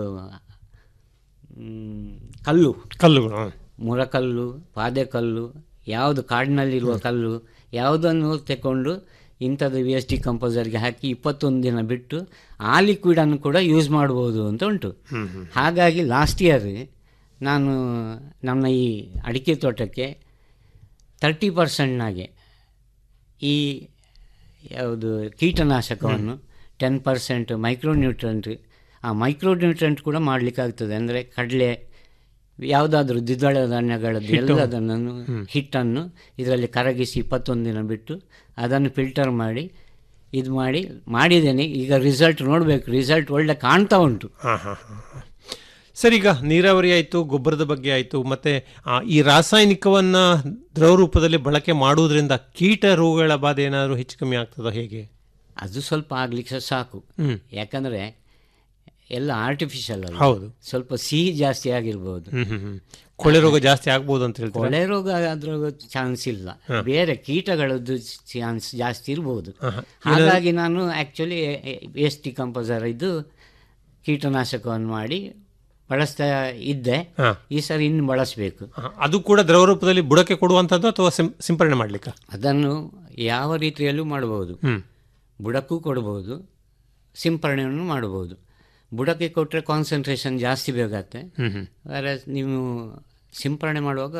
ಮ್, ಕಲ್ಲು ಕಲ್ಲುಗಳು ಹ. ಮುರಕಲ್ಲು ಪಾದೆಕಲ್ಲು ಯಾವುದು ಕಾಡಿನಲ್ಲಿರುವ ಕಲ್ಲು ಯಾವುದನ್ನು ತಗೊಂಡು ಇಂಥದ್ದು ವಿ ಎಸ್ ಟಿ ಕಂಪೋಸರ್ಗೆ ಹಾಕಿ ಇಪ್ಪತ್ತೊಂದು ದಿನ ಬಿಟ್ಟು ಆ ಲಿಕ್ವಿಡನ್ನು ಕೂಡ ಯೂಸ್ ಮಾಡ್ಬೋದು ಅಂತ ಉಂಟು ಹಾಗಾಗಿ ಲಾಸ್ಟ್ ಇಯರ್ ನಾನು ನನ್ನ ಈ ಅಡಿಕೆ ತೋಟಕ್ಕೆ ತರ್ಟಿ ಪರ್ಸೆಂಟ್ನಾಗೆ ಈ ಯಾವುದು ಕೀಟನಾಶಕವನ್ನು ಟೆನ್ ಪರ್ಸೆಂಟ್ ಮೈಕ್ರೋನ್ಯೂಟ್ರೆಂಟ್ ಆ ಮೈಕ್ರೋನ್ಯೂಟ್ರೆಂಟ್ ಕೂಡ ಮಾಡಲಿಕ್ಕಾಗ್ತದೆ ಅಂದರೆ ಕಡಲೆ ಯಾವುದಾದ್ರೂ ದ್ವಿದಳ ಧಾನ್ಯಗಳದ್ದು ಎಲ್ಲದನ್ನು ಹಿಟ್ಟನ್ನು ಇದರಲ್ಲಿ ಕರಗಿಸಿ ಇಪ್ಪತ್ತೊಂದು ದಿನ ಬಿಟ್ಟು ಅದನ್ನು ಫಿಲ್ಟರ್ ಮಾಡಿ ಇದು ಮಾಡಿ ಮಾಡಿದ್ದೇನೆ ಈಗ ರಿಸಲ್ಟ್ ನೋಡಬೇಕು ರಿಸಲ್ಟ್ ಒಳ್ಳೆ ಕಾಣ್ತಾ ಉಂಟು ಹಾ ಹಾ ಹಾ ಹಾ. ಸರ್ ಈಗ ನೀರಾವರಿ ಆಯಿತು ಗೊಬ್ಬರದ ಬಗ್ಗೆ ಆಯಿತು ಮತ್ತೆ ಆ, ಈ ರಾಸಾಯನಿಕವನ್ನ ದ್ರವ ರೂಪದಲ್ಲಿ ಬಳಕೆ ಮಾಡುವುದರಿಂದ ಕೀಟ ರೋಗಗಳ ಬಾಧೆ ಏನಾದರೂ ಹೆಚ್ಚು ಕಮ್ಮಿ ಆಗ್ತದೋ ಹೇಗೆ ಅದು ಸ್ವಲ್ಪ ಆಗ್ಲಿಕ್ಕೆ ಸಾಕು ಹ್ಮ್. ಯಾಕಂದರೆ ಎಲ್ಲ ಆರ್ಟಿಫಿಷಿಯಲ್ ಅಲ್ಲ ಹೌದು ಸ್ವಲ್ಪ ಸಿಹಿ ಜಾಸ್ತಿ ಆಗಿರ್ಬೋದು ಹ್ಮ್ ಹ್ಮ್ ಹ್ಮ್ ಕೊಳೆ ರೋಗ ಜಾಸ್ತಿ ಆಗ್ಬೋದು ಅಂತ ಹೇಳ್ತಾರೆ ಕೊಳೆ ರೋಗ ಅದ್ರ ಚಾನ್ಸ್ ಇಲ್ಲ ಬೇರೆ ಕೀಟಗಳದ್ದು ಚಾನ್ಸ್ ಜಾಸ್ತಿ ಇರ್ಬೋದು ಹಾಗಾಗಿ ನಾನು ಆ್ಯಕ್ಚುಲಿ ವೇಸ್ಟ್ ಡಿಕಂಪೋಸರ್ ಇದು ಕೀಟನಾಶಕವನ್ನು ಮಾಡಿ ಬಳಸ್ತಾ ಇದ್ದೆ ಹಾ. ಈ ಸರಿ ಇನ್ನು ಬಳಸಬೇಕು ಆ, ಅದು ಕೂಡ ದ್ರವ ರೂಪದಲ್ಲಿ ಬುಡಕ್ಕೆ ಕೊಡುವಂಥದ್ದು ಅಥವಾ ಸಿಂ- ಸಿಂಪರಣೆ ಮಾಡ್ಲಿಕ್ಕೆ ಅದನ್ನು ಯಾವ ರೀತಿಯಲ್ಲೂ ಮಾಡಬಹುದು ಹ್ಮ್ ಬುಡಕ್ಕೂ ಕೊಡ್ಬೋದು ಸಿಂಪರಣೆಯನ್ನು ಮಾಡ್ಬೋದು ಬುಡಕ್ಕೆ ಕೊಟ್ಟರೆ ಕಾನ್ಸಂಟ್ರೇಷನ್ ಜಾಸ್ತಿ ಬೇಕಾಗತ್ತೆ ಹ್ಮ್ ಹ್ಮ್ ಬೇರೆ ನೀವು ಸಿಂಪರಣೆ ಮಾಡುವಾಗ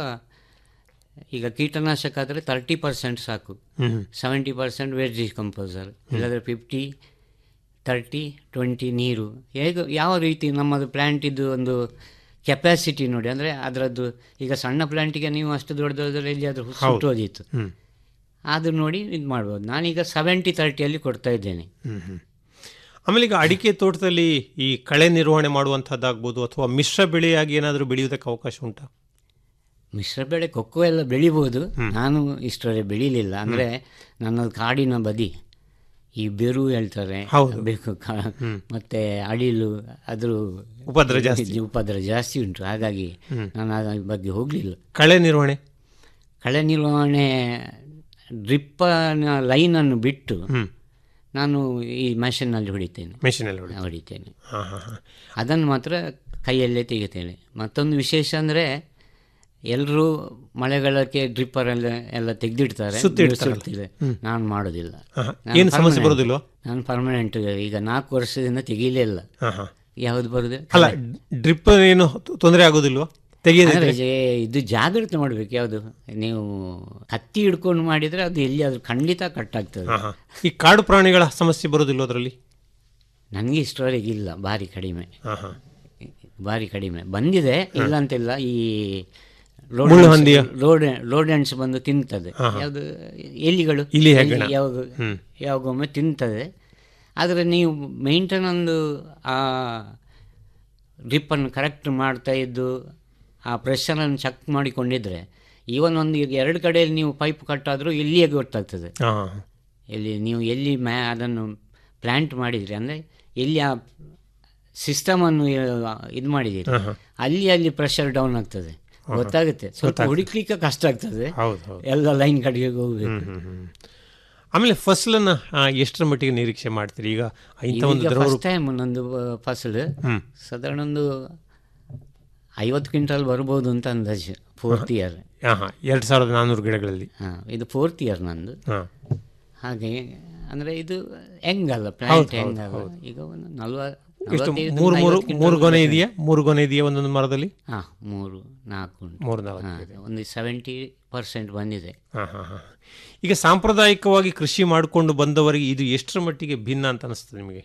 ಈಗ ಕೀಟನಾಶಕ ಆದರೆ ತರ್ಟಿ ಪರ್ಸೆಂಟ್ ಸಾಕು hmm hmm seventy percent waste decomposer ಇಲ್ಲಾಂದರೆ ಫಿಫ್ಟಿ ತರ್ಟಿ ಟ್ವೆಂಟಿ ನೀರು ಹೇಗೆ ಯಾವ ರೀತಿ ನಮ್ಮದು ಪ್ಲ್ಯಾಂಟಿದ್ದು ಒಂದು ಕೆಪಾಸಿಟಿ ನೋಡಿ ಅಂದರೆ ಅದರದ್ದು ಈಗ ಸಣ್ಣ ಪ್ಲ್ಯಾಂಟಿಗೆ ನೀವು ಅಷ್ಟು ದೊಡ್ಡದಾದ್ರೆ ಎಲ್ಲಿಯಾದರೂ ಸುಟ್ಟೋದಿತ್ತು ಹ್ಮ್ ಅದು ನೋಡಿ ಇದು ಮಾಡ್ಬೋದು ನಾನೀಗ ಸೆವೆಂಟಿ ತರ್ಟಿಯಲ್ಲಿ ಕೊಡ್ತಾ ಇದ್ದೇನೆ ಹ್ಮ್ ಹ್ಮ್ ಆಮೇಲೆ ಈಗ ಅಡಿಕೆ ತೋಟದಲ್ಲಿ ಈ ಕಳೆ ನಿರ್ವಹಣೆ ಮಾಡುವಂಥದ್ದಾಗ್ಬೋದು ಅಥವಾ ಮಿಶ್ರ ಬೆಳೆಯಾಗಿ ಏನಾದರೂ ಬೆಳೆಯುವುದಕ್ಕೆ ಅವಕಾಶ ಉಂಟಾ ಮಿಶ್ರ ಬೆಳೆ ಕೊಕ್ಕೋ ಎಲ್ಲ ಬೆಳಿಬೋದು ನಾನು ಇಷ್ಟರವರೆ ಬೆಳೀಲಿಲ್ಲ ಅಂದರೆ ನನ್ನದು ಕಾಡಿನ ಬದಿ ಈ ಬೆರು ಹೇಳ್ತಾರೆ ಹೌದು. ಬೇಕು ಕ- ಮತ್ತೆ ಅಡಿಲು ಅದ್ರ ಉಪದ್ರ ಜಾಸ್ತಿ ಉಪದ್ರ ಜಾಸ್ತಿ ಉಂಟು ಹಾಗಾಗಿ ನಾನು ಅದ್ರ ಬಗ್ಗೆ ಹೋಗಲಿಲ್ಲ ಕಳೆ ನಿರ್ವಹಣೆ ಕಳೆ ನಿರ್ವಹಣೆ ಡ್ರಿಪ್ಪನ ಲೈನನ್ನು ಬಿಟ್ಟು ಹ್ಮ್ ನಾನು ಈ ಮೆಷಿನ್ನಲ್ಲಿ ಹೊಡಿತೇನೆ ಮೆಷಿನಲ್ಲಿ ಹೊಡೆ ಹೊಡಿತೇನೆ ಹಾಂ ಹಾಂ ಹಾಂ ಅದನ್ನು ಮಾತ್ರ ಕೈಯಲ್ಲೇ ತೆಗಿತೇನೆ ಮತ್ತೊಂದು ವಿಶೇಷ ಅಂದರೆ ಎಲ್ಲರೂ ಮಳೆಗಾಲಕ್ಕೆ ಡ್ರಿಪ್ಪರ್ ಎಲ್ಲ ಎಲ್ಲ ತೆಗೆದಿಡ್ತಾರೆ ಸುತ್ತಿದೆ ನಾನು ಮಾಡೋದಿಲ್ಲ ಆಹಾ. ನಾನು ಏನು ಸಮಸ್ಯೆ permanent. ಬರೋದಿಲ್ವಾ ನಾನು ಪರ್ಮನೆಂಟ್ ಈಗ ನಾಲ್ಕು ವರ್ಷದಿಂದ ತೆಗೀಲೇ ಇಲ್ಲ ಹಾಂ ಹಾಂ ಯಾವುದು ಬರುದು ಅಲ್ಲ ಡ್ರಿಪ್ ಏನು ತೊಂದರೆ ಆಗೋದಿಲ್ವಾ ತೆಗೆಯದೆ ಅಂದ್ರೆ ಜೆ- ಇದು ಜಾಗ್ರತೆ ಮಾಡಬೇಕು ಯಾವುದು ನೀವು ಕತ್ತಿ ಹಿಡ್ಕೊಂಡು ಮಾಡಿದರೆ ಅದು ಎಲ್ಲಿಯಾದ್ರೂ ಖಂಡಿತ ಕಟ್ಟಾಗ್ತದೆ ಹಾಂ ಹಾಂ ಈ ಕಾಡು ಪ್ರಾಣಿಗಳ ಸಮಸ್ಯೆ ಬರೋದಿಲ್ವ ಅದರಲ್ಲಿ ನನಗೆ ಇಷ್ಟವರೆಗೆ ಇಲ್ಲ ಭಾರಿ ಕಡಿಮೆ ಹಾಂ ಹಾಂ ಭಾರಿ ಕಡಿಮೆ ಬಂದಿದೆ ಇಲ್ಲ ಅಂತಿಲ್ಲ ಈ ಮುಳ್ಳುಹಂದಿಯ? ರೋಡ್ ರೋಡೆಂಟ್ಸ್ ಬಂದು ತಿಂತದೆ ಯಾವುದು ಎಲಿಗಳು ಇಲಿ ಎಲಿ ಹೆಗ್ಗಣ. ಯಾವಾಗ ಯಾವಾಗೊಮ್ಮೆ ತಿಂತದೆ ಆದರೆ ನೀವು ಮೇಂಟೈನ್ ಒಂದು ಆ ಡ್ರಿಪ್ಪನ್ನು ಕರೆಕ್ಟ್ ಮಾಡ್ತಾ ಇದ್ದು ಆ ಪ್ರೆಷರನ್ನು ಚೆಕ್ ಮಾಡಿಕೊಂಡಿದ್ರೆ ಈವನ್ ಒಂದು ಈಗ ಎರಡು ಕಡೆಯಲ್ಲಿ ನೀವು ಪೈಪ್ ಕಟ್ಟಾದರೂ ಇಲ್ಲಿಯೇ ಗೊತ್ತಾಗ್ತದೆ ಹಾಂ ಹಾಂ ಎಲ್ಲಿ ನೀವು ಎಲ್ಲಿ ಮ್ಯಾ ಅದನ್ನು ಪ್ಲ್ಯಾಂಟ್ ಮಾಡಿದ್ರಿ ಅಂದರೆ ಎಲ್ಲಿ ಆ ಸಿಸ್ಟಮನ್ನು ಇದು ಮಾಡಿದ್ದೀರಿ ಅಲ್ಲಿ ಅಲ್ಲಿ ಪ್ರೆಷರ್ ಡೌನ್ ಆಗ್ತದೆ ಗೊತ್ತಾಗುತ್ತೆ ಸ್ವಲ್ಪ ಹುಡುಕ್ಲಿಕ್ಕೆ ಕಷ್ಟ ಆಗ್ತದೆ ಹೌದು ಹೌದು ಎಲ್ಲ ಲೈನ್ ಕಡೆಗೆ ಹೋಗ್ಬೇಕು ಹ್ಮ್, ಹ್ಮ್. ಆಮೇಲೆ ಫಸಲನ್ನ ಆ, ಎಷ್ಟರ ಮಟ್ಟಿಗೆ ನಿರೀಕ್ಷೆ ಮಾಡ್ತೀರಿ ಈಗ ಇಂಥ ಒಂದು ದ್ರವ ಫಸ್ಟ್ ಟೈಮ್ ನಂದು ಫಸಲು ಹ್ಮ್. ಸಾಧಾರಣ ಒಂದು ಐವತ್ತು ಕ್ವಿಂಟಲ್ ಬರ್ಬೋದು ಅಂತ ಅಂದಾಜು ಫೋರ್ತ್ ಇಯರ್ ಹಾಂ ಹಾಂ ಎರಡು ಸಾವಿರದ ನಾನ್ನೂರು ಗಿಡಗಳಲ್ಲಿ ಹಾಂ ಇದು ಫೋರ್ತ್ ಇಯರ್ ನಂದು ಹಾಂ ಹಾಗೆ ಅಂದರೆ ಇದು ಹೆಂಗಲ್ಲ ಪ್ಲಾಂಟ್ ಹೆಂಗಲ್ಲ ಈಗ ಒಂದು ನಲ್ವ ಎಷ್ಟು ಮೂರು ಮೂರು ಮೂರು ಗೊನೆ ಇದೆಯಾ ಮೂರು ಗೊನೆ ಇದೆಯಾ ಒಂದೊಂದು ಮರದಲ್ಲಿ ಹಾಂ ಮೂರು ನಾಲ್ಕು ಉಂಟು ಮೂರು ನಾಲ್ಕು ಹಾಂ ಒಂದು ಸೆವೆಂಟಿ ಪರ್ಸೆಂಟ್ ಬಂದಿದೆ ಹಾಂ ಹಾಂ ಹಾಂ ಈಗ ಸಾಂಪ್ರದಾಯಿಕವಾಗಿ ಕೃಷಿ ಮಾಡಿಕೊಂಡು ಬಂದವರಿಗೆ ಇದು ಎಷ್ಟರ ಮಟ್ಟಿಗೆ ಭಿನ್ನ ಅಂತ ಅನಿಸ್ತದೆ ನಿಮಗೆ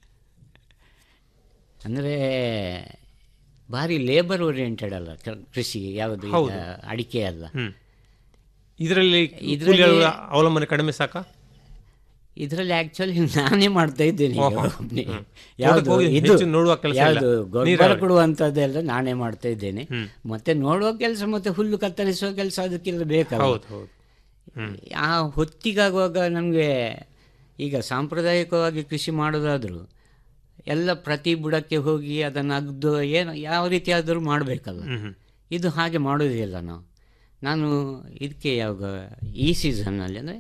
ಅಂದರೆ ಭಾರಿ ಲೇಬರ್ ಓರಿಯೆಂಟೆಡ್ ಅಲ್ಲ ಕ- ಕೃಷಿ ಯಾವುದು ಈಗ ಅಡಿಕೆ ಅಲ್ಲ ಹ್ಮ್ ಇದರಲ್ಲಿ ಇದ್ರಲ್ಲಿ- ಕೂಲಿಗಳ ಅವಲಂಬನೆ ಕಡಿಮೆ ಸಾಕಾ ಇದರಲ್ಲಿ ಆಕ್ಚುಲಿ ನಾನೇ ಮಾಡ್ತಾ ಇದ್ದೇನೆ ಈಗ ಓಹೋ. ಒಬ್ನೇ. ಹ್ಮ್. ಯಾವ್ದು ತೋಟಕ್ಕೆ ಹೋಗಿ ಇದು ಹೆಚ್ಚು ನೋಡುವ ಕೆಲ್ಸ ಇಲ್ಲ. ಯಾವ್ದು ಗೊಬ್ಬರ ನೀರಾವರಿ. ಕೊಡುವಂಥದ್ದೆಲ್ಲ ನಾನೇ ಮಾಡ್ತಾ ಇದ್ದೇನೆ ಮತ್ತೆ ನೋಡುವ ಕೆಲಸ ಮತ್ತೆ ಹುಲ್ಲು ಕತ್ತರಿಸುವ ಕೆಲಸ ಅದಕ್ಕೆಲ್ಲ ಬೇಕಲ್ಲ ಹೌದು ಹೌದು ಆ ಹೊತ್ತಿಗಾಗುವಾಗ ನಮಗೆ ಈಗ ಸಾಂಪ್ರದಾಯಿಕವಾಗಿ ಕೃಷಿ ಮಾಡೋದಾದರೂ ಎಲ್ಲ ಪ್ರತಿ ಬುಡಕ್ಕೆ ಹೋಗಿ ಅದನ್ನು ಅಗ್ದು ಏನು ಯಾವ ರೀತಿ ಆದರೂ ಮಾಡಬೇಕಲ್ಲ ಇದು ಹಾಗೆ ಮಾಡೋದಿಲ್ಲ ನಾವು ನಾನು ಇದಕ್ಕೆ ಯಾವಾಗ ಈ ಸೀಸನ್ನಲ್ಲಿ ಅಂದರೆ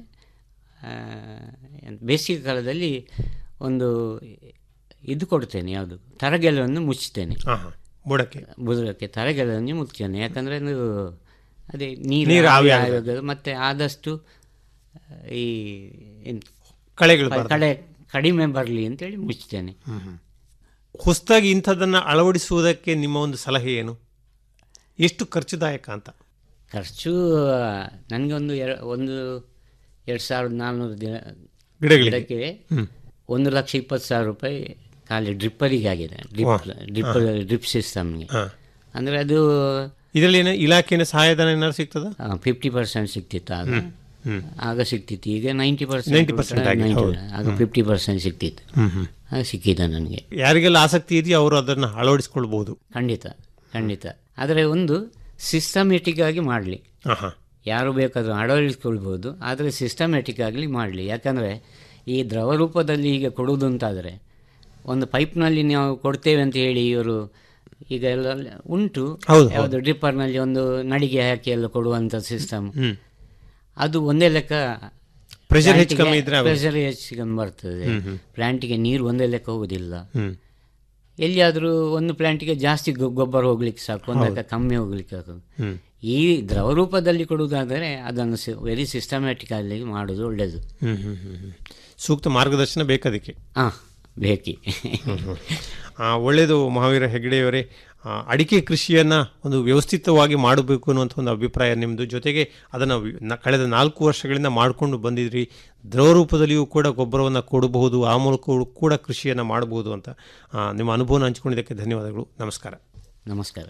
ಬೇಸಿಗೆ ಕಾಲದಲ್ಲಿ ಒಂದು ಇದು ಕೊಡ್ತೇನೆ ಯಾವುದು ತರಗೆಲವನ್ನು ಮುಚ್ಚುತ್ತೇನೆ ಹಾಂ ಹಾಂ ಬುಡಕ್ಕೆ ಬುಡಕ್ಕೆ ತರಗೆಲವನ್ನು ಮುಚ್ತೇನೆ ಯಾಕಂದರೆ ಅದು ಅದೇ ನೀರು ನೀರು ಆವಿ ಆವಿ ಆಗಬೇಕು. ಆಗೋದು ಮತ್ತು ಆದಷ್ಟು ಈ ಏನ್ ಕಳೆಗಳು ಕ- ಬಾರ್ದು. ಕಳೆ ಕಡಿಮೆ ಬರಲಿ ಅಂತೇಳಿ ಮುಚ್ತೇನೆ ಹೊಸದಾಗಿ ಇಂಥದ್ದನ್ನು ಅಳವಡಿಸುವುದಕ್ಕೆ ನಿಮ್ಮ ಒಂದು ಸಲಹೆ ಏನು ಎಷ್ಟು ಖರ್ಚುದಾಯಕ ಅಂತ ಖರ್ಚು ನನಗೆ ಒಂದು ಎರ- ಒಂದು ಎರಡು ಸಾವಿರದ ನಾನ್ನೂರು ದಿನ ಗಿಡಗಳಿಗೆ? ಗಿಡಕ್ಕೆ ಹ್ಮ್. ಒಂದು ಲಕ್ಷ ಇಪ್ಪತ್ತು ಸಾವಿರ ರೂಪಾಯಿ ಖಾಲಿ ಡ್ರಿಪ್ಪರಿಗೆ ಆಗಿದೆ ಡ್ರಿಪ್ ವಾ. ಡ್ರಿಪ್ ಹಾ. ಡ್ರಿಪ್ ಸಿಸ್ಟಮ್ಗೆ ಹಾ. ಅಂದರೆ ಅದು ಇದರಲ್ಲಿ ಏನು ಇಲಾಖೆಯ ಸಹಾಯಧನ ಏನಾದ್ರು ಸಿಗ್ತದ ಫಿಫ್ಟಿ ಪರ್ಸೆಂಟ್ ಸಿಕ್ತಿತ್ತು ಆಗ ಹ್ಮ್. ಹ್ಮ್. ಆಗ ಸಿಕ್ತಿತ್ತು ಈಗ ನೈಂಟಿ 90% ಪರ್ಸೆಂಟ್ ಆಗಿದೆ, ಹೌದು. ಆಗ ಹ್ಮ್. ಫಿಫ್ಟಿ ಪರ್ಸೆಂಟ್ ಸಿಕ್ತಿತ್ತು ಹ್ಮ್, ಹ್ಮ್. ಆಗ ಸಿಕ್ಕಿದೆ ನನಗೆ ಯಾರಿಗೆಲ್ಲ ಆಸಕ್ತಿ ಇದೆಯೋ ಅವರು ಅದನ್ನು ಅಳವಡಿಸ್ಕೊಳ್ಬಹುದು ಖಂಡಿತ ಖಂಡಿತ ಆದರೆ ಒಂದು ಸಿಸ್ಟಮೆಟಿಕ್ ಆಗಿ ಮಾಡಲಿ ಆಹಾ. ಯಾರು ಬೇಕಾದರೂ ಅಳವಡಿಸ್ಕೊಳ್ಬೋದು ಆದರೆ ಸಿಸ್ಟಮೆಟಿಕ್ ಆಗಲಿ ಮಾಡಲಿ ಯಾಕಂದರೆ ಈ ದ್ರವ ರೂಪದಲ್ಲಿ ಈಗ ಕೊಡುವುದು ಅಂತಾದರೆ ಒಂದು ಪೈಪ್ನಲ್ಲಿ ನಾವು ಕೊಡ್ತೇವೆ ಅಂತ ಹೇಳಿ ಇವರು ಈಗ ಎಲ್ಲ ಉಂಟು ಹೌದು, ಯಾವುದು ಡ್ರಿಪ್ಪರ್ನಲ್ಲಿ ಒಂದು ನಡಿಗೆ ಹಾಕಿ ಎಲ್ಲ ಕೊಡುವಂಥ ಸಿಸ್ಟಮ್ ಹ್ಮ್. ಅದು ಒಂದೇ ಲೆಕ್ಕ Pressure ಹೆಚ್ಚು ಪ್ಲಾಂಟಿಗೆ- ಕಮ್ಮಿ ಇದ್ರೆ ಆಗೋದು. ಪ್ರೆಷರ್ ಹೆಚ್ಚು ಕಮ್ಮಿ ಬರ್ತದೆ ಹ್ಮ್, ಹ್ಮ್. ಪ್ಲಾಂಟಿಗೆ ನೀರು ಒಂದೇ ಲೆಕ್ಕ ಹೋಗುದಿಲ್ಲ ಹ್ಮ್. ಎಲ್ಲಿಯಾದರೂ ಒಂದು ಪ್ಲಾಂಟಿಗೆ ಜಾಸ್ತಿ ಗೊ- ಗೊಬ್ಬರ ಹೋಗ್ಲಿಕ್ಕೆ ಸಾಕು ಒಂದು ಲೆಕ್ಕ ಕಮ್ಮಿ ಹೋಗ್ಲಿಕ್ಕೆ ಸಾಕು ಹ್ಮ್. ಈ ದ್ರವ ರೂಪದಲ್ಲಿ ಕೊಡುವುದಾದರೆ ಅದನ್ನು ವೆರಿ ಸಿಸ್ಟಮ್ಯಾಟಿಕ್ ಆಗಿ ಮಾಡೋದು ಒಳ್ಳೆಯದು ಹ್ಮ್, ಹ್ಮ್, ಹ್ಮ್, ಹ್ಮ್. ಸೂಕ್ತ ಮಾರ್ಗದರ್ಶನ ಬೇಕದಕ್ಕೆ ಹಾಂ ಬೇಕಿ ಆ, ಒಳ್ಳೆಯದು ಮಹಾವೀರ ಹೆಗ್ಡೆಯವರೇ ಆ, ಅಡಿಕೆ ಕೃಷಿಯನ್ನು ಒಂದು ವ್ಯವಸ್ಥಿತವಾಗಿ ಮಾಡಬೇಕು ಅನ್ನುವಂಥ ಒಂದು ಅಭಿಪ್ರಾಯ ನಿಮ್ಮದು ಜೊತೆಗೆ ಅದನ್ನು ವಿ- ನ- ಕಳೆದ ನಾಲ್ಕು ವರ್ಷಗಳಿಂದ ಮಾಡಿಕೊಂಡು ಬಂದಿದ್ರಿ ದ್ರವ ರೂಪದಲ್ಲಿಯೂ ಕೂಡ ಗೊಬ್ಬರವನ್ನು ಕೊಡಬಹುದು ಆ ಮೂಲಕ ಕೂಡ ಕೃಷಿಯನ್ನು ಮಾಡಬಹುದು ಅಂತ ಆ, ನಿಮ್ಮ ಅನುಭವನ ಹಂಚಿಕೊಂಡಿದ್ದಕ್ಕೆ ಧನ್ಯವಾದಗಳು ನಮಸ್ಕಾರ ನಮಸ್ಕಾರ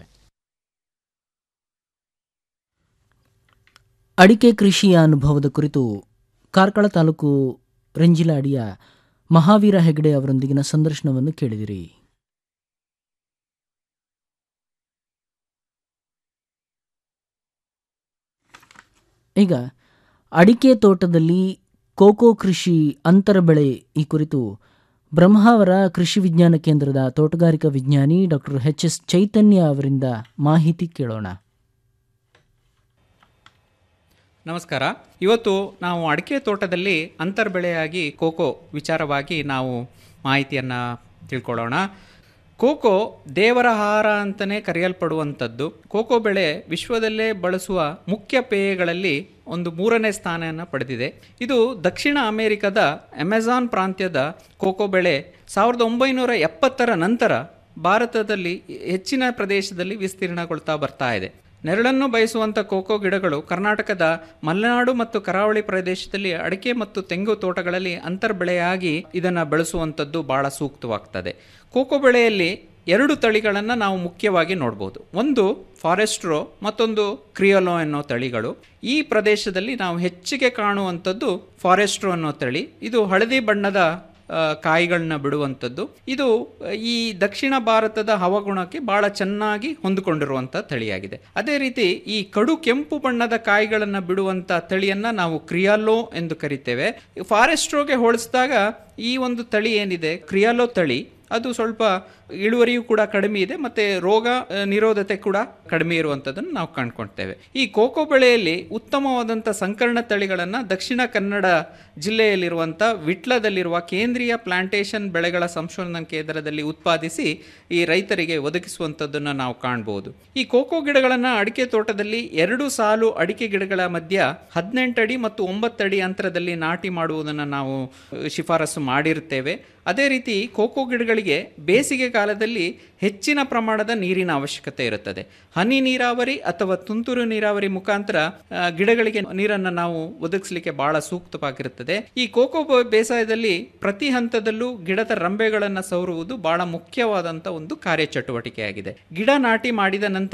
ಅಡಿಕೆ ಕೃಷಿಯ ಅನುಭವದ ಕುರಿತು ಕಾರ್ಕಳ ತಾಲೂಕು ರೆಂಜಿಲಾಡಿಯ ಮಹಾವೀರ ಹೆಗಡೆ ಅವರೊಂದಿಗಿನ ಸಂದರ್ಶನವನ್ನು ಕೇಳಿದಿರಿ ಈಗ ಅಡಿಕೆ ತೋಟದಲ್ಲಿ ಕೋಕೋ ಕೃಷಿ ಅಂತರ ಬೆಳೆ ಈ ಕುರಿತು ಬ್ರಹ್ಮಾವರ ಕೃಷಿ ವಿಜ್ಞಾನ ಕೇಂದ್ರದ ತೋಟಗಾರಿಕಾ ವಿಜ್ಞಾನಿ ಡಾಕ್ಟರ್ ಎಚ್ ಎಸ್ ಚೈತನ್ಯ ಅವರಿಂದ ಮಾಹಿತಿ ಕೇಳೋಣ ನಮಸ್ಕಾರ ಇವತ್ತು ನಾವು ಅಡಿಕೆ ತೋಟದಲ್ಲಿ ಅಂತರ್ಬೆಳೆಯಾಗಿ ಕೋಕೋ ವಿಚಾರವಾಗಿ ನಾವು ಮಾಹಿತಿಯನ್ನು ತಿಳ್ಕೊಳ್ಳೋಣ ಕೋಕೋ ದೇವರ ಆಹಾರ ಅಂತಲೇ ಕರೆಯಲ್ಪಡುವಂಥದ್ದು ಕೋಕೋ ಬೆಳೆ ವಿಶ್ವದಲ್ಲೇ ಬಳಸುವ ಮುಖ್ಯ ಪೇಯಗಳಲ್ಲಿ ಒಂದು ಮೂರನೇ ಸ್ಥಾನವನ್ನು ಪಡೆದಿದೆ ಇದು ದಕ್ಷಿಣ ಅಮೆರಿಕದ ಅಮೆಜಾನ್ ಪ್ರಾಂತ್ಯದ ಕೋಕೋ ಬೆಳೆ ಸಾವಿರದ ಒಂಬೈನೂರ ಎಪ್ಪತ್ತರ ನಂತರ ಭಾರತದಲ್ಲಿ ಹೆಚ್ಚಿನ ಪ್ರದೇಶದಲ್ಲಿ ವಿಸ್ತೀರ್ಣಗೊಳ್ತಾ ಬರ್ತಾ ಇದೆ ನೆರಳನ್ನು ಬಯಸುವಂಥ ಕೋಕೋ ಗಿಡಗಳು ಕರ್ನಾಟಕದ ಮಲೆನಾಡು ಮತ್ತು ಕರಾವಳಿ ಪ್ರದೇಶದಲ್ಲಿ ಅಡಿಕೆ ಮತ್ತು ತೆಂಗು ತೋಟಗಳಲ್ಲಿ ಅಂತರ್ಬೆಳೆಯಾಗಿ ಇದನ್ನು ಬೆಳೆಸುವಂಥದ್ದು ಬಹಳ ಸೂಕ್ತವಾಗ್ತದೆ ಕೋಕೋ ಬೆಳೆಯಲ್ಲಿ ಎರಡು ತಳಿಗಳನ್ನು ನಾವು ಮುಖ್ಯವಾಗಿ ನೋಡ್ಬೋದು ಒಂದು ಫಾರೆಸ್ಟ್ರೋ ಮತ್ತೊಂದು ಕ್ರಿಯೋಲೋ ಅನ್ನೋ ತಳಿಗಳು ಈ ಪ್ರದೇಶದಲ್ಲಿ ನಾವು ಹೆಚ್ಚಿಗೆ ಕಾಣುವಂಥದ್ದು ಫಾರೆಸ್ಟ್ರೋ ಅನ್ನೋ ತಳಿ ಇದು ಹಳದಿ ಬಣ್ಣದ ಆ, ಕಾಯಿಗಳನ್ನ ಬಿಡುವಂಥದ್ದು ಇದು ಆ, ಈ ದಕ್ಷಿಣ ಭಾರತದ ಹವಾಗುಣಕ್ಕೆ ಬಹಳ ಚೆನ್ನಾಗಿ ಹೊಂದಿಕೊಂಡಿರುವಂಥ ತಳಿಯಾಗಿದೆ ಅದೇ ರೀತಿ ಈ ಕಡು ಕೆಂಪು ಬಣ್ಣದ ಕಾಯಿಗಳನ್ನು ಬಿಡುವಂಥ ತಳಿಯನ್ನ ನಾವು ಕ್ರಿಯಾಲೋ ಎಂದು ಕರಿತೇವೆ ಫಾರೆಸ್ಟ್ರೋಗೆ ಹೋಲಿಸಿದಾಗ ಈ ಒಂದು ತಳಿ ಏನಿದೆ ಕ್ರಿಯಾಲೋ ತಳಿ ಅದು ಸ್ವಲ್ಪ ಇಳುವರಿಯೂ ಕೂಡ ಕಡಿಮೆ ಇದೆ ಮತ್ತೆ ರೋಗ ಆ, ನಿರೋಧತೆ ಕೂಡ ಕಡಿಮೆ ಇರುವಂಥದ್ದನ್ನು ನಾವು ಕಂಡುಕೊಳ್ತೇವೆ ಈ ಕೋಕೋ ಬೆಳೆಯಲ್ಲಿ ಉತ್ತಮವಾದಂಥ ಸಂಕರಣ ತಳಿಗಳನ್ನು ದಕ್ಷಿಣ ಕನ್ನಡ ಜಿಲ್ಲೆಯಲ್ಲಿರುವಂಥ ವಿಟ್ಲದಲ್ಲಿರುವ ಕೇಂದ್ರೀಯ ಪ್ಲಾಂಟೇಶನ್ ಬೆಳೆಗಳ ಸಂಶೋಧನಾ ಕೇಂದ್ರದಲ್ಲಿ ಉತ್ಪಾದಿಸಿ ಈ ರೈತರಿಗೆ ಒದಗಿಸುವಂಥದ್ದನ್ನು ನಾವು ಕಾಣ್ಬೋದು ಈ ಕೋಕೋ ಗಿಡಗಳನ್ನು ಅಡಿಕೆ ತೋಟದಲ್ಲಿ ಎರಡು ಸಾಲು ಅಡಿಕೆ ಗಿಡಗಳ ಮಧ್ಯ ಹದಿನೆಂಟು ಅಡಿ ಮತ್ತು ಒಂಬತ್ತು ಅಡಿ ಅಂತರದಲ್ಲಿ ನಾಟಿ ಮಾಡುವುದನ್ನು ನಾವು ಅಹ್, ಶಿಫಾರಸು ಮಾಡಿರುತ್ತೇವೆ ಅದೇ ರೀತಿ ಕೋಕೋ ಗಿಡಗಳಿಗೆ ಬೇಸಿಗೆ ಕಾಲದಲ್ಲಿ ಹೆಚ್ಚಿನ ಪ್ರಮಾಣದ ನೀರಿನ ಅವಶ್ಯಕತೆ ಇರುತ್ತದೆ ಹನಿ ನೀರಾವರಿ ಅಥವಾ ತುಂತುರು ನೀರಾವರಿ ಮುಖಾಂತರ ಆ, ಗಿಡಗಳಿಗೆ ನೀರನ್ನು ನಾವು ಒದಗಿಸಲಿಕ್ಕೆ ಬಹಳ ಸೂಕ್ತವಾಗಿರುತ್ತದೆ ಈ ಕೋಕೋ ಬ- ಬೇಸಾಯದಲ್ಲಿ ಪ್ರತಿ ಹಂತದಲ್ಲೂ ಗಿಡದ ರಂಬೆಗಳನ್ನು ಸವರುವುದು ಬಹಳ ಮುಖ್ಯವಾದಂಥ ಒಂದು ಕಾರ್ಯಚಟುವಟಿಕೆಯಾಗಿದೆ ಗಿಡ ನಾಟಿ ಮಾಡಿದ ನಂತರ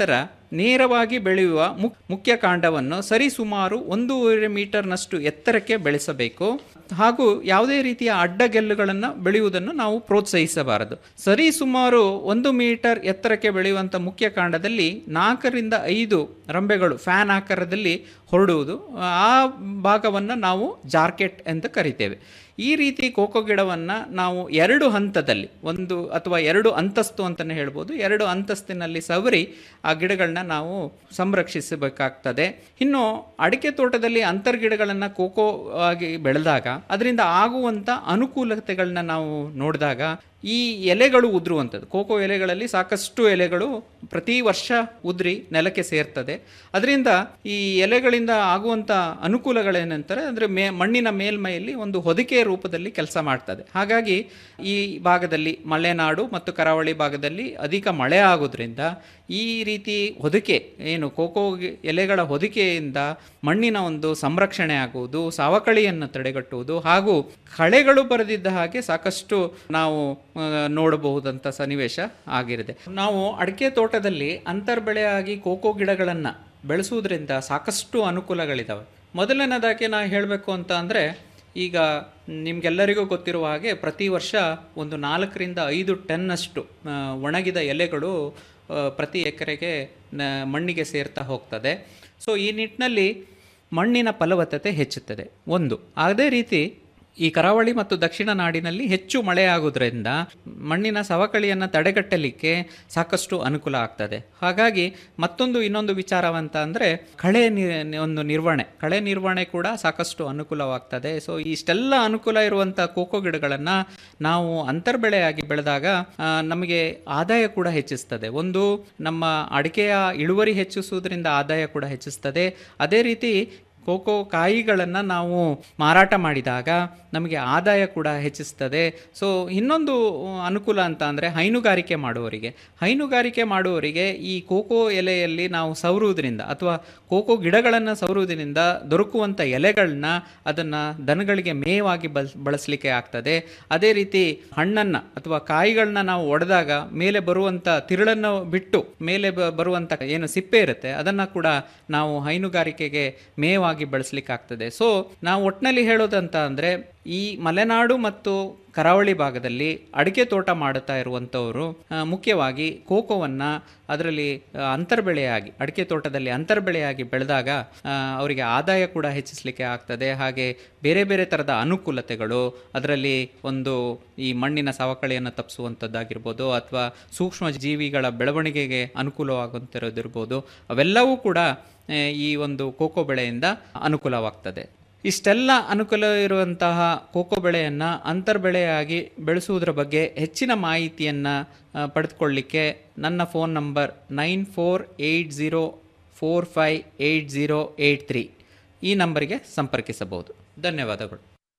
ನೇರವಾಗಿ ಬೆಳೆಯುವ ಮುಕ್- ಮುಖ್ಯ ಕಾಂಡವನ್ನು ಸರಿಸುಮಾರು ಒಂದೂವರೆ ಮೀಟರ್ನಷ್ಟು ಎತ್ತರಕ್ಕೆ ಬೆಳೆಸಬೇಕು ಹಾಗೂ ಯಾವುದೇ ರೀತಿಯ ಅಡ್ಡಗೆಲ್ಲುಗಳನ್ನು ಬೆಳೆಯುವುದನ್ನು ನಾವು ಪ್ರೋತ್ಸಾಹಿಸಬಾರದು ಸರಿ ಸುಮಾರು ಒಂದು ಮೀಟರ್ ಎತ್ತರಕ್ಕೆ ಬೆಳೆಯುವಂಥ ಮುಖ್ಯ ಕಾಂಡದಲ್ಲಿ ನಾಲ್ಕರಿಂದ ಐದು ರಂಬೆಗಳು ಫ್ಯಾನ್ ಆಕಾರದಲ್ಲಿ ಹೊರಡುವುದು ಆ ಭಾಗವನ್ನು ನಾವು ಜಾರ್ಕೆಟ್ ಎಂದು ಕರಿತೇವೆ ಈ ರೀತಿ ಕೋಕೋ ಗಿಡವನ್ನು ನಾವು ಎರಡು ಹಂತದಲ್ಲಿ ಒಂದು ಅಥವಾ ಎರಡು ಅಂತಸ್ತು ಅಂತಲೇ ಹೇಳ್ಬೋದು ಎರಡು ಅಂತಸ್ತಿನಲ್ಲಿ ಸವರಿ ಆ ಗಿಡಗಳನ್ನ ನಾವು ಸಂರಕ್ಷಿಸಬೇಕಾಗ್ತದೆ ಇನ್ನು ಅಡಿಕೆ ತೋಟದಲ್ಲಿ ಅಂತರ್ಗಿಡಗಳನ್ನು ಕೋಕೋ ಆಗಿ ಬೆಳೆದಾಗ ಅದರಿಂದ ಆಗುವಂಥ ಅನುಕೂಲತೆಗಳನ್ನ ನಾವು ನೋಡಿದಾಗ ಈ ಎಲೆಗಳು ಉದುರುವಂಥದ್ದು ಕೋಕೋ ಎಲೆಗಳಲ್ಲಿ ಸಾಕಷ್ಟು ಎಲೆಗಳು ಪ್ರತಿ ವರ್ಷ ಉದ್ರಿ ನೆಲಕ್ಕೆ ಸೇರ್ತದೆ ಅದರಿಂದ ಈ ಎಲೆಗಳಿಂದ ಆಗುವಂಥ ಅನುಕೂಲಗಳೇನಂತಾರೆ ಅಂದರೆ ಮೇ ಮಣ್ಣಿನ ಮೇಲ್ಮೈಯಲ್ಲಿ ಒಂದು ಹೊದಿಕೆಯ ರೂಪದಲ್ಲಿ ಕೆಲಸ ಮಾಡ್ತದೆ ಹಾಗಾಗಿ ಈ ಭಾಗದಲ್ಲಿ ಮಲೆನಾಡು ಮತ್ತು ಕರಾವಳಿ ಭಾಗದಲ್ಲಿ ಅಧಿಕ ಮಳೆ ಆಗೋದ್ರಿಂದ ಈ ರೀತಿ ಹೊದಿಕೆ ಏನು ಕೋಕೋ ಗಿ- ಎಲೆಗಳ ಹೊದಿಕೆಯಿಂದ ಮಣ್ಣಿನ ಒಂದು ಸಂರಕ್ಷಣೆ ಆಗುವುದು ಸವಕಳಿಯನ್ನು ತಡೆಗಟ್ಟುವುದು ಹಾಗೂ ಕಳೆಗಳು ಬರೆದಿದ್ದ ಹಾಗೆ ಸಾಕಷ್ಟು ನಾವು ಆ, ನೋಡಬಹುದಂಥ ಸನ್ನಿವೇಶ ಆಗಿರಿದೆ ನಾವು ಅಡಿಕೆ ತೋಟದಲ್ಲಿ ಅಂತರ್ಬೆಳೆಯಾಗಿ ಕೋಕೋ ಗಿಡಗಳನ್ನು ಬೆಳೆಸುವುದರಿಂದ ಸಾಕಷ್ಟು ಅನುಕೂಲಗಳಿದ್ದಾವೆ ಮೊದಲನೇದಾಗಿ ನಾ ಹೇಳಬೇಕು ಅಂತ ಅಂದರೆ ಈಗ ನಿಮಗೆಲ್ಲರಿಗೂ ಗೊತ್ತಿರುವ ಹಾಗೆ ಪ್ರತಿ ವರ್ಷ ಒಂದು ನಾಲ್ಕರಿಂದ ಐದು ಟನ್ನಷ್ಟು ಆ, ಒಣಗಿದ ಎಲೆಗಳು ಆ, ಪ್ರತಿ ಎಕರೆಗೆ ನ- ಮಣ್ಣಿಗೆ ಸೇರ್ತಾ ಹೋಗ್ತದೆ ಸೊ ಈ ನಿಟ್ಟಿನಲ್ಲಿ ಮಣ್ಣಿನ ಫಲವತ್ತತೆ ಹೆಚ್ಚುತ್ತದೆ ಒಂದು ಅದೇ ರೀತಿ ಈ ಕರಾವಳಿ ಮತ್ತು ದಕ್ಷಿಣ ನಾಡಿನಲ್ಲಿ ಹೆಚ್ಚು ಮಳೆ ಆಗೋದ್ರಿಂದ ಮಣ್ಣಿನ ಸವಕಳಿಯನ್ನು ತಡೆಗಟ್ಟಲಿಕ್ಕೆ ಸಾಕಷ್ಟು ಅನುಕೂಲ ಆಗ್ತದೆ ಹಾಗಾಗಿ ಮತ್ತೊಂದು ಇನ್ನೊಂದು ವಿಚಾರವಂತ ಅಂದರೆ ಕಳೆ ನಿ- ಒಂದು ನಿರ್ವಹಣೆ ಕಳೆ ನಿರ್ವಹಣೆ ಕೂಡ ಸಾಕಷ್ಟು ಅನುಕೂಲವಾಗ್ತದೆ ಸೊ ಇಷ್ಟೆಲ್ಲ ಅನುಕೂಲ ಇರುವಂಥ ಕೋಕೋ ಗಿಡಗಳನ್ನು ನಾವು ಅಂತರ್ಬೆಳೆಯಾಗಿ ಬೆಳೆದಾಗ ಆ, ನಮಗೆ ಆದಾಯ ಕೂಡ ಹೆಚ್ಚಿಸ್ತದೆ ಒಂದು ನಮ್ಮ ಅಡಿಕೆಯ ಇಳುವರಿ ಹೆಚ್ಚಿಸುವುದರಿಂದ ಆದಾಯ ಕೂಡ ಹೆಚ್ಚಿಸ್ತದೆ ಅದೇ ರೀತಿ ಕೋಕೋ ಕಾಯಿಗಳನ್ನು ನಾವು ಮಾರಾಟ ಮಾಡಿದಾಗ ನಮಗೆ ಆದಾಯ ಕೂಡ ಹೆಚ್ಚಿಸ್ತದೆ ಸೊ ಇನ್ನೊಂದು ಅನುಕೂಲ ಅಂತ ಅಂದರೆ ಹೈನುಗಾರಿಕೆ ಮಾಡುವವರಿಗೆ ಹೈನುಗಾರಿಕೆ ಮಾಡುವವರಿಗೆ ಈ ಕೋಕೋ ಎಲೆಯಲ್ಲಿ ನಾವು ಸವರುವುದರಿಂದ ಅಥವಾ ಕೋಕೋ ಗಿಡಗಳನ್ನು ಸವರುವುದರಿಂದ ದೊರಕುವಂಥ ಎಲೆಗಳನ್ನ ಅದನ್ನು ದನಗಳಿಗೆ ಮೇವಾಗಿ ಬಲ್ ಬಳಸಲಿಕ್ಕೆ ಆಗ್ತದೆ ಅದೇ ರೀತಿ ಹಣ್ಣನ್ನು ಅಥವಾ ಕಾಯಿಗಳನ್ನ ನಾವು ಒಡೆದಾಗ ಮೇಲೆ ಬರುವಂಥ ತಿರುಳನ್ನು ಬಿಟ್ಟು ಮೇಲೆ ಬ- ಬರುವಂಥ ಏನು ಸಿಪ್ಪೆ ಇರುತ್ತೆ ಅದನ್ನು ಕೂಡ ನಾವು ಹೈನುಗಾರಿಕೆಗೆ ಮೇವಾಗಿ ಬಳಸಲಿಕ್ಕಾಗ್ತದೆ ಸೊ ನಾವು ಒಟ್ಟಿನಲ್ಲಿ ಹೇಳೋದಂತ ಅಂದರೆ ಈ ಮಲೆನಾಡು ಮತ್ತು ಕರಾವಳಿ ಭಾಗದಲ್ಲಿ ಅಡಿಕೆ ತೋಟ ಮಾಡುತ್ತಾ ಇರುವಂಥವರು ಆ, ಮುಖ್ಯವಾಗಿ ಕೋಕೋವನ್ನು ಅದರಲ್ಲಿ ಆ, ಅಂತರ್ಬೆಳೆಯಾಗಿ ಅಡಿಕೆ ತೋಟದಲ್ಲಿ ಅಂತರ್ಬೆಳೆಯಾಗಿ ಬೆಳೆದಾಗ ಆ, ಅವರಿಗೆ ಆದಾಯ ಕೂಡ ಹೆಚ್ಚಿಸಲಿಕ್ಕೆ ಆಗ್ತದೆ ಹಾಗೆ ಬೇರೆ ಬೇರೆ ಥರದ ಅನುಕೂಲತೆಗಳು ಅದರಲ್ಲಿ ಒಂದು ಈ ಮಣ್ಣಿನ ಸವಕಳಿಯನ್ನು ತಪ್ಪಿಸುವಂಥದ್ದಾಗಿರ್ಬೋದು ಅಥವಾ ಸೂಕ್ಷ್ಮ ಜೀವಿಗಳ ಬೆಳವಣಿಗೆಗೆ ಅನುಕೂಲವಾಗುವಂತಿರೋದಿರ್ಬೋದು ಅವೆಲ್ಲವೂ ಕೂಡ ಆ, ಈ ಒಂದು ಕೋಕೋ ಬೆಳೆಯಿಂದ ಅನುಕೂಲವಾಗ್ತದೆ ಇಷ್ಟೆಲ್ಲ ಅನುಕೂಲ ಇರುವಂತಹ ಕೋಕೋ ಬೆಳೆಯನ್ನು ಅಂತರ್ಬೆಳೆಯಾಗಿ ಬೆಳೆಸುವುದರ ಬಗ್ಗೆ ಹೆಚ್ಚಿನ ಮಾಹಿತಿಯನ್ನು ಪಡೆದುಕೊಳ್ಳಿಕ್ಕೆ ನನ್ನ phone number nine four eight zero four five eight zero eight three ಈ ನಂಬರಿಗೆ ಸಂಪರ್ಕಿಸಬಹುದು ಧನ್ಯವಾದಗಳು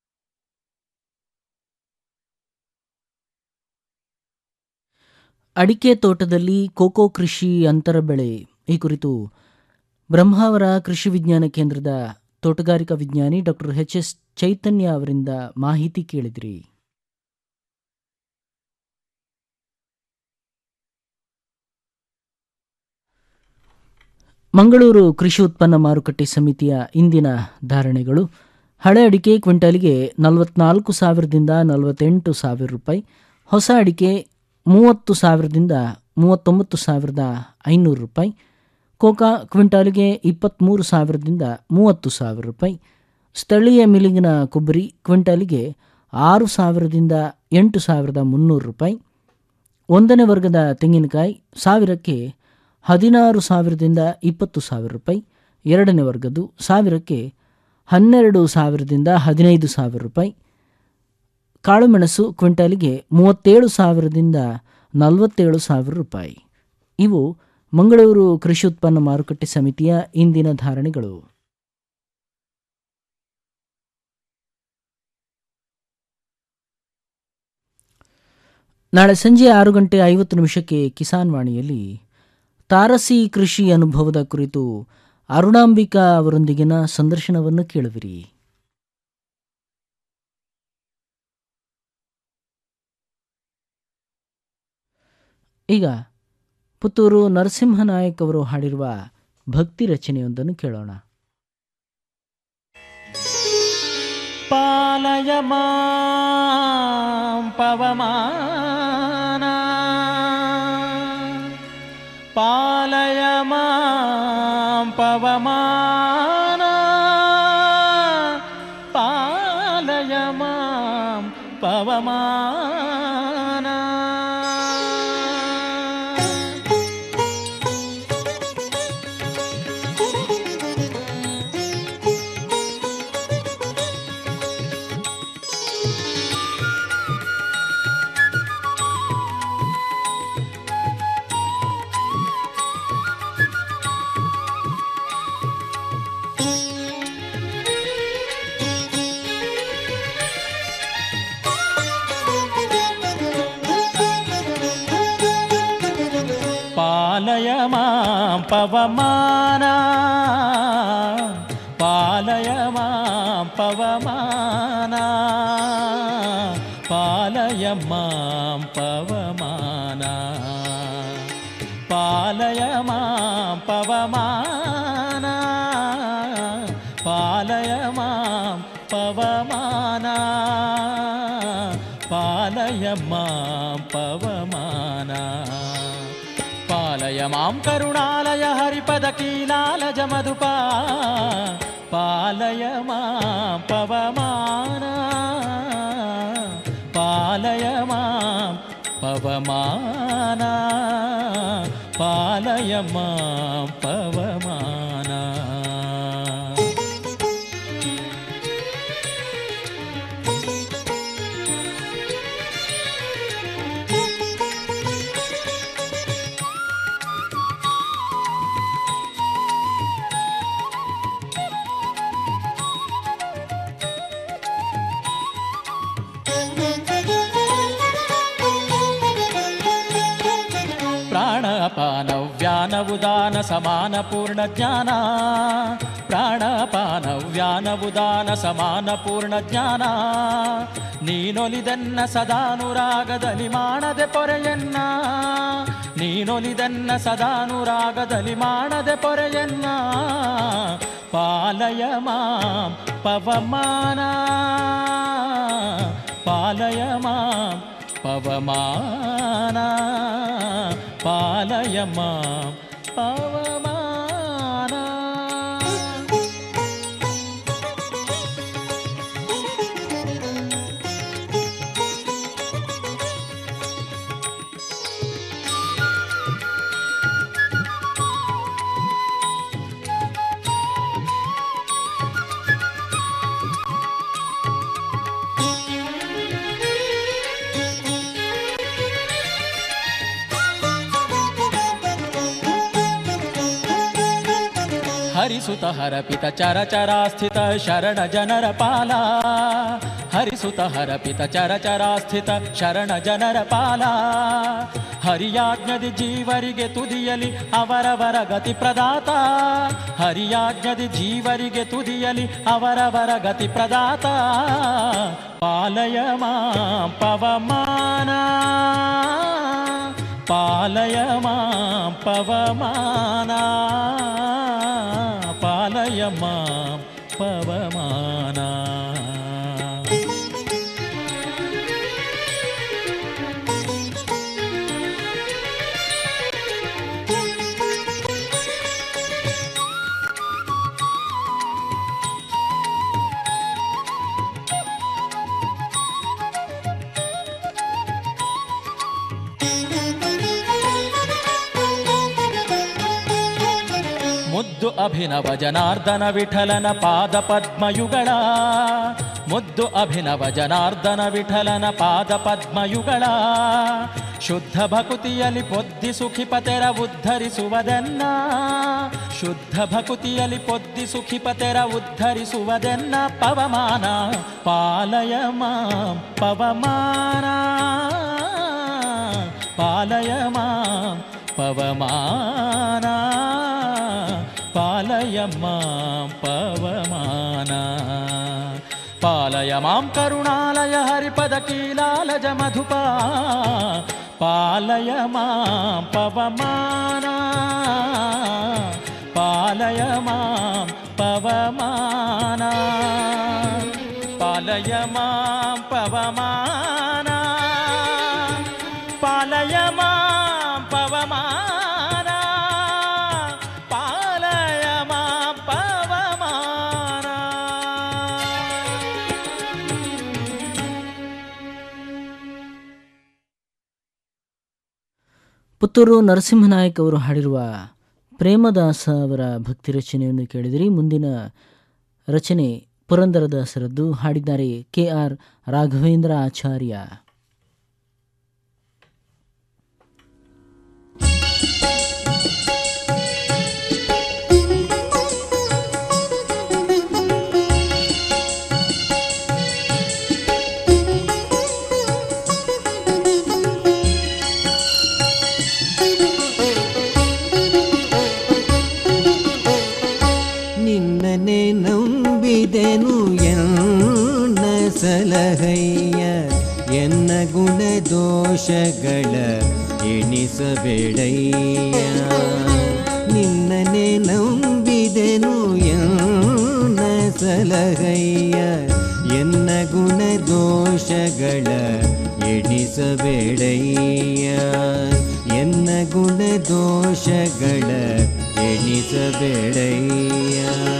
ಅಡಿಕೆ ತೋಟದಲ್ಲಿ ಕೋಕೋ ಕೃಷಿ ಅಂತರ ಬೆಳೆ ಈ ಕುರಿತು ಬ್ರಹ್ಮಾವರ ಕೃಷಿ ವಿಜ್ಞಾನ ಕೇಂದ್ರದ ತೋಟಗಾರಿಕಾ ವಿಜ್ಞಾನಿ ಡಾಕ್ಟರ್ ಎಚ್ ಎಸ್ ಚೈತನ್ಯ ಅವರಿಂದ ಮಾಹಿತಿ ಕೇಳಿದ್ರಿ ಮಂಗಳೂರು ಕೃಷಿ ಉತ್ಪನ್ನ ಮಾರುಕಟ್ಟೆ ಸಮಿತಿಯ ಇಂದಿನ ಧಾರಣೆಗಳು ಹಳೆ ಅಡಿಕೆ ಕ್ವಿಂಟಲ್ಗೆ ನಲವತ್ನಾಲ್ಕು ಸಾವಿರದಿಂದ ನಲವತ್ತೆಂಟು ಸಾವಿರ ರೂಪಾಯಿ ಹೊಸ ಅಡಿಕೆ ಮೂವತ್ತು ಸಾವಿರದಿಂದ ಮೂವತ್ತೊಂಬತ್ತು ಸಾವಿರದ ಐನೂರು ರೂಪಾಯಿ ಕೋಕಾ ಕ್ವಿಂಟಾಲಿಗೆ ಇಪ್ಪತ್ತ್ಮೂರು ಸಾವಿರದಿಂದ ಮೂವತ್ತು ಸಾವಿರ ರೂಪಾಯಿ ಸ್ಥಳೀಯ ಮಿಲಿಂಗಿನ ಕೊಬ್ಬರಿ ಕ್ವಿಂಟಾಲಿಗೆ ಆರು ಸಾವಿರದಿಂದ ಎಂಟು ಸಾವಿರದ ಮುನ್ನೂರು ರೂಪಾಯಿ ಒಂದನೇ ವರ್ಗದ ತೆಂಗಿನಕಾಯಿ ಸಾವಿರಕ್ಕೆ ಹದಿನಾರು ಸಾವಿರದಿಂದ ಇಪ್ಪತ್ತು ಸಾವಿರ ರೂಪಾಯಿ ಎರಡನೇ ವರ್ಗದ್ದು ಸಾವಿರಕ್ಕೆ ಹನ್ನೆರಡು ಸಾವಿರದಿಂದ ಹದಿನೈದು ಸಾವಿರ ರೂಪಾಯಿ ಕಾಳುಮೆಣಸು ಕ್ವಿಂಟಾಲಿಗೆ ಮೂವತ್ತೇಳು ಸಾವಿರದಿಂದ ನಲವತ್ತೇಳು ಸಾವಿರ ರೂಪಾಯಿ ಇವು ಮಂಗಳೂರು ಕೃಷಿ ಉತ್ಪನ್ನ ಮಾರುಕಟ್ಟೆ ಸಮಿತಿಯ ಇಂದಿನ ಧಾರಣೆಗಳು ನಾಳೆ ಸಂಜೆ ಆರು ಗಂಟೆ ಐವತ್ತು ನಿಮಿಷಕ್ಕೆ ಕಿಸಾನ್ ವಾಣಿಯಲ್ಲಿ ತಾರಸಿ ಕೃಷಿ ಅನುಭವದ ಕುರಿತು ಅರುಣಾಂಬಿಕಾ ಅವರೊಂದಿಗಿನ ಸಂದರ್ಶನವನ್ನು ಕೇಳುವಿರಿ ಈಗ ಪುತ್ತೂರು ನರಸಿಂಹನಾಯಕ್ ಅವರು ಹಾಡಿರುವ ಭಕ್ತಿ ರಚನೆಯೊಂದನ್ನು ಕೇಳೋಣ ಪಾಲಯ ಮಾಂ ಪವಮಾನ ಪಾಲಯ ಮಾಂ ಪವಮಾನ ಪಾಲಯ ಮಾಂ ಪವಮಾನ ಪಾಲಯ ಮಾಂ ಪವಮಾನ ಪಾಲಯ ಮಾಂ ಪವಮಾನ ಪಾಲಯ ಮಾಂ ಪವಮಾನ ಪಾಲಯ ಮಾಂ ಪವಮಾನ ಪಾಲಯ ಮಾಂ ಪವಮಾನ ಪಾಲಯ ಮಾಂ ಪವಮಾನ ಪಾಲಯ ಮಾಂ ಕರುಣಾಲಯ ಹರಿಪದ ಕೀಲಾಲಜ ಮಧುಪಾ ಪಾಲಯ ಮಾಂ ಪವಮಾನ ಪಾಲಯ ಮಾಂ ಪವಮಾನ ಪಾಲಯ ಮಾಂ ಪವಮಾನ ಪ್ರಾಣಪಾನ ವ್ಯಾನ ಉದಾನ ಸಮಾನ ಪೂರ್ಣ ಜ್ಞಾನ ಪ್ರಾಣಪಾನ ವ್ಯಾನ ಉದಾನ ಸಮಾನ ಪೂರ್ಣ ಜ್ಞಾನ ನೀನೊಲಿದೆನ್ನ ಸದಾನುರಾಗದಲ್ಲಿ ಮಾಡದೆ ಪೊರೆಯನ್ನ ನೀನೊಲಿದೆನ್ನ ಸದಾನುರಾಗದಲ್ಲಿ ಮಾಡದೆ ಪೊರೆಯನ್ನ ಪಾಲಯ ಮಾಂ ಪವಮಾನ ಪಾಲಯ ಮಾಂ ಪವಮಾನ ಪಾಲಯ ಮಾಂ ಪವಮಾನ ಹರಿಸುತ ಹರಪಿತ ಚರ ಚರಾಸ್ಥಿತ ಶರಣ ಜನರ ಪಾಲ ಹರಿಸುತ ಹರಪಿತ ಚರ ಚರಾಸ್ಥಿತ ಶರಣ ಜನರ ಪಾಲ ಹರಿಯಾಜ್ಞದಿ ಜೀವರಿಗೆ ತುದಿಯಲಿ ಅವರವರ ಗತಿ ಪ್ರದಾತ ಹರಿಯಾಜ್ಞದಿ ಜೀವರಿಗೆ ತುದಿಯಲಿ ಅವರವರ ಗತಿ ಪ್ರದಾತ ಪಾಲಯ ಮಾಂ ಪವಮಾನ ಪಾಲಯ ಮಾಂ ಪವಮಾನ ಪಾಲಯ ಮಾಂ ಪವಮಾನ ಮುದ್ದು ಅಭಿನವ ಜನಾರ್ದನ ವಿಠಲನ ಪಾದ ಪದ್ಮಯುಗಳ ಮುದ್ದು ಅಭಿನವ ಜನಾರ್ದನ ವಿಠಲನ ಪಾದ ಪದ್ಮಯುಗಳ ಶುದ್ಧ ಭಕುತಿಯಲ್ಲಿ ಪೊದ್ದಿ ಸುಖಿಪತೆರ ಉದ್ಧರಿಸುವುದೆನ್ನ ಶುದ್ಧ ಭಕುತಿಯಲ್ಲಿ ಪೊದ್ದಿ ಸುಖಿಪತೆರ ಉದ್ಧರಿಸುವುದೆನ್ನ ಪವಮಾನ ಪಾಲಯ ಮಾಂ ಪವಮಾನ ಪಾಲಯ ಮಾಂ ಪವಮಾನ ಪಾಲಯ ಮಾಂ ಪವಮಾನ ಪಾಲಯ ಮಾಂ ಕರುಣಾಲಯ ಹರಿಪದ ಕೀಲಾಲಜ ಮಧುಪಾ ಪಾಲಯ ಮಾಂ ಪವಮಾನ ಪಾಲಯ ಮಾಂ ಪವಮಾನ ಪಾಲಯ ಮಾಂ ಪವಮಾನ ಪಾಲಯ ಮಾಂ ಪವಮಾನ ಪಾಲಯ ಮಾಂ ಪವಮಾನ ಪುತ್ತೂರು ನರಸಿಂಹನಾಯಕ್ ಅವರು ಹಾಡಿರುವ ಪ್ರೇಮದಾಸ ಅವರ ಭಕ್ತಿ ರಚನೆಯನ್ನು ಕೇಳಿದಿರಿ ಮುಂದಿನ ರಚನೆ ಪುರಂದರದಾಸರದ್ದು ಹಾಡಿದ್ದಾರೆ ಕೆ ಆರ್ ರಾಘವೇಂದ್ರ ಆಚಾರ್ಯ ನಿನ್ನನೆ ನಂಬಿದೆನು ಎನ್ನ ಸಲಹಯ್ಯ ಎನ್ನ ಗುಣ ದೋಷಗಳ ಎಣಿಸಬೇಡಯ್ಯ ನಿನ್ನನೆ ನಂಬಿದೆನು ಎನ್ನ ಸಲಹಯ್ಯ ಎನ್ನ ಗುಣ ದೋಷಗಳ ಎಣಿಸಬೇಡಯ್ಯ ಎನ್ನ ಗುಣ ದೋಷಗಳ ಎಣಿಸಬೇಡಯ್ಯ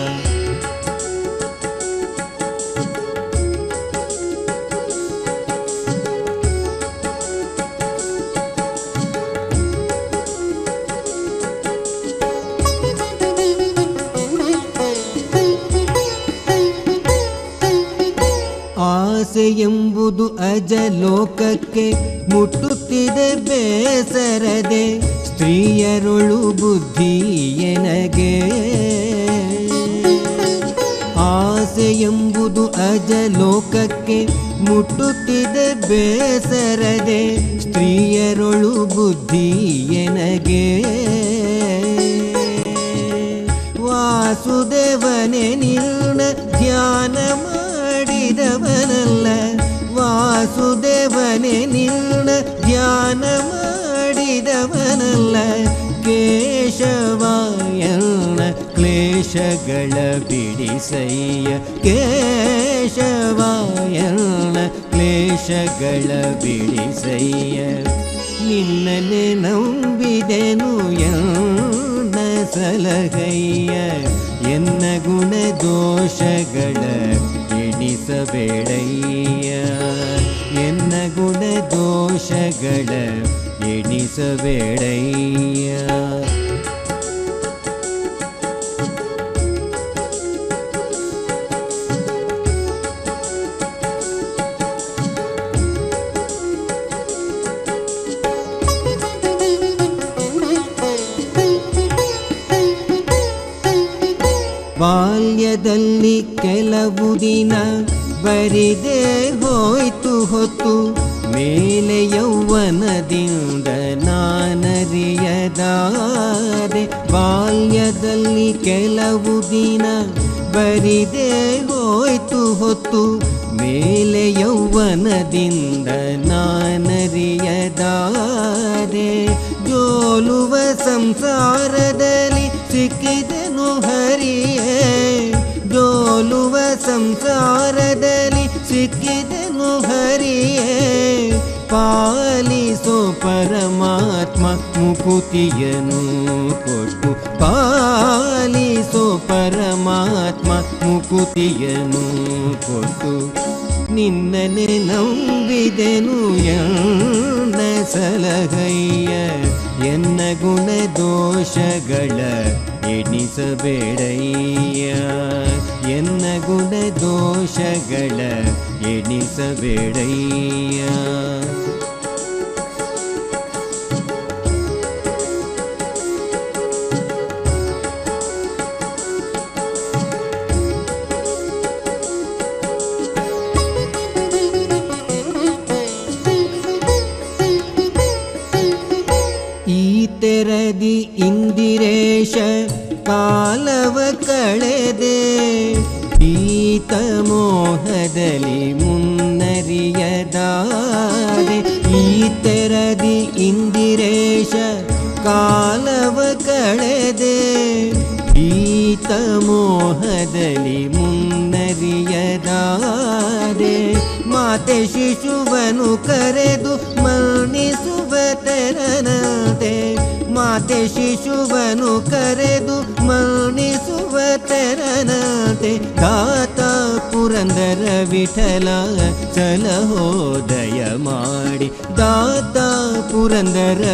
ಆಸೆ ಎಂಬುದು ಅಜಲೋಕಕ್ಕೆ ಮುಟ್ಟುತ್ತಿದೆ ಬೇಸರದೆ ಸ್ತ್ರೀಯರೊಳು ಬುದ್ಧಿ ಎನಗೆ ಆಸೆ ಎಂಬುದು ಅಜಲೋಕಕ್ಕೆ ಮುಟ್ಟುತ್ತಿದೆ ಬೇಸರದೆ ಸ್ತ್ರೀಯರೊಳು ಬುದ್ಧಿ ಎನಗೆ ವಾಸುದೇವನೇ ನಿನ್ನ ಧ್ಯಾನ ಮಾಡಿದವನಲ್ಲ ವಾಸುದೇವನೇ ನಿನ್ನ ಧ್ಯಾನ ಮಾಡಿದವನಲ್ಲ ಕೇಶವಾಯನ ಕ್ಲೇಶಗಳ ಬಿಡಿಸಯ್ಯ ಕೇಶವಾಯನ ಕ್ಲೇಶಗಳ ಬಿಡಿಸಯ್ಯ ನಿನ್ನನೆ ನಂಬಿದೆನು ಎನ್ನ ಸಲಹಯ್ಯ ಎನ್ನ ಗುಣ ದೋಷಗಳ ಎಣಿಸಬೇಡಯ್ಯ ಎನ್ನ ಗುಣ ದೋಷಗಳ ಎಣಿಸಬೇಡಯ್ಯ ಬಾಲ್ಯದಲ್ಲಿ ಕೆಲವು ದಿನ ಬರಿದೆ ಹೋಯ್ತು ಹೊತ್ತು ಮೇಲೆ ಯೌವನದಿಂದ ನಾನರಿಯದಾದೆ ಬಾಲ್ಯದಲ್ಲಿ ಕೆಲವು ದಿನ ಬರಿದೆ ಹೋಯ್ತು ಹೊತ್ತು ಮೇಲೆ ಯೌವನದಿಂದ ನಾನರಿಯದಾದೆ ಜೋಲುವ ಸಂಸಾರದಲ್ಲಿ ಸಿಕ್ಕಿದನು ಹರಿಯೇ ಜೋಲುವ ಸಂಸಾರದಲ್ಲಿ ಸಿಕ್ಕಿದನು ಹರಿಯೇ ಪಾಲಿಸೋ ಪರಮಾತ್ಮ ಮುಕುತಿಯನು ಕೊಟ್ಟು ಪಾಲಿಸೋ ಪರಮಾತ್ಮ ಮುಕುತಿಯನು ಕೊಟ್ಟು ನಿನ್ನನೆ ನಂಬಿದೆನು ಎನ್ನ ಸಲಹಯ್ಯ ಎನ್ನ ಗುಣ ದೋಷಗಳ ಎಣಿಸಬೇಡಯ್ಯ ಎನ್ನ ಗುಣ ದೋಷಗಳ ಎಣಿಸಬೇಡಯ್ಯ ಈ ತೆರದಿ ಇಂದಿರೇಶ ಕಾಲವ ಕಳೆದೆ ಪ್ರೀತಮೋಹದಲ್ಲಿ ಮುನ್ನರಿಯದಾದೆ ಈ ತೆರದಿ ಇಂದಿರೇಶ ಕಾಲವ ಕಳೆದೆ ಪ್ರೀತಮೋಹದಲ್ಲಿ ಮುನ್ನರಿಯದಾದೆ ಮಾತೆ ಶಿಶುವನು ಕರೆದು ಮರಣಿಸುವ ತೆರನತೆ ಮಾತೆ ಶಿಶುವನು ಕರೆದು ಮರಣಿಸುವ ತೆರನತೆ ದಾತ ಪುರಂದರ ವಿಠಲ ಸಲಹೋದಯ ಮಾಡಿ ದಾತ ಪುರಂದರ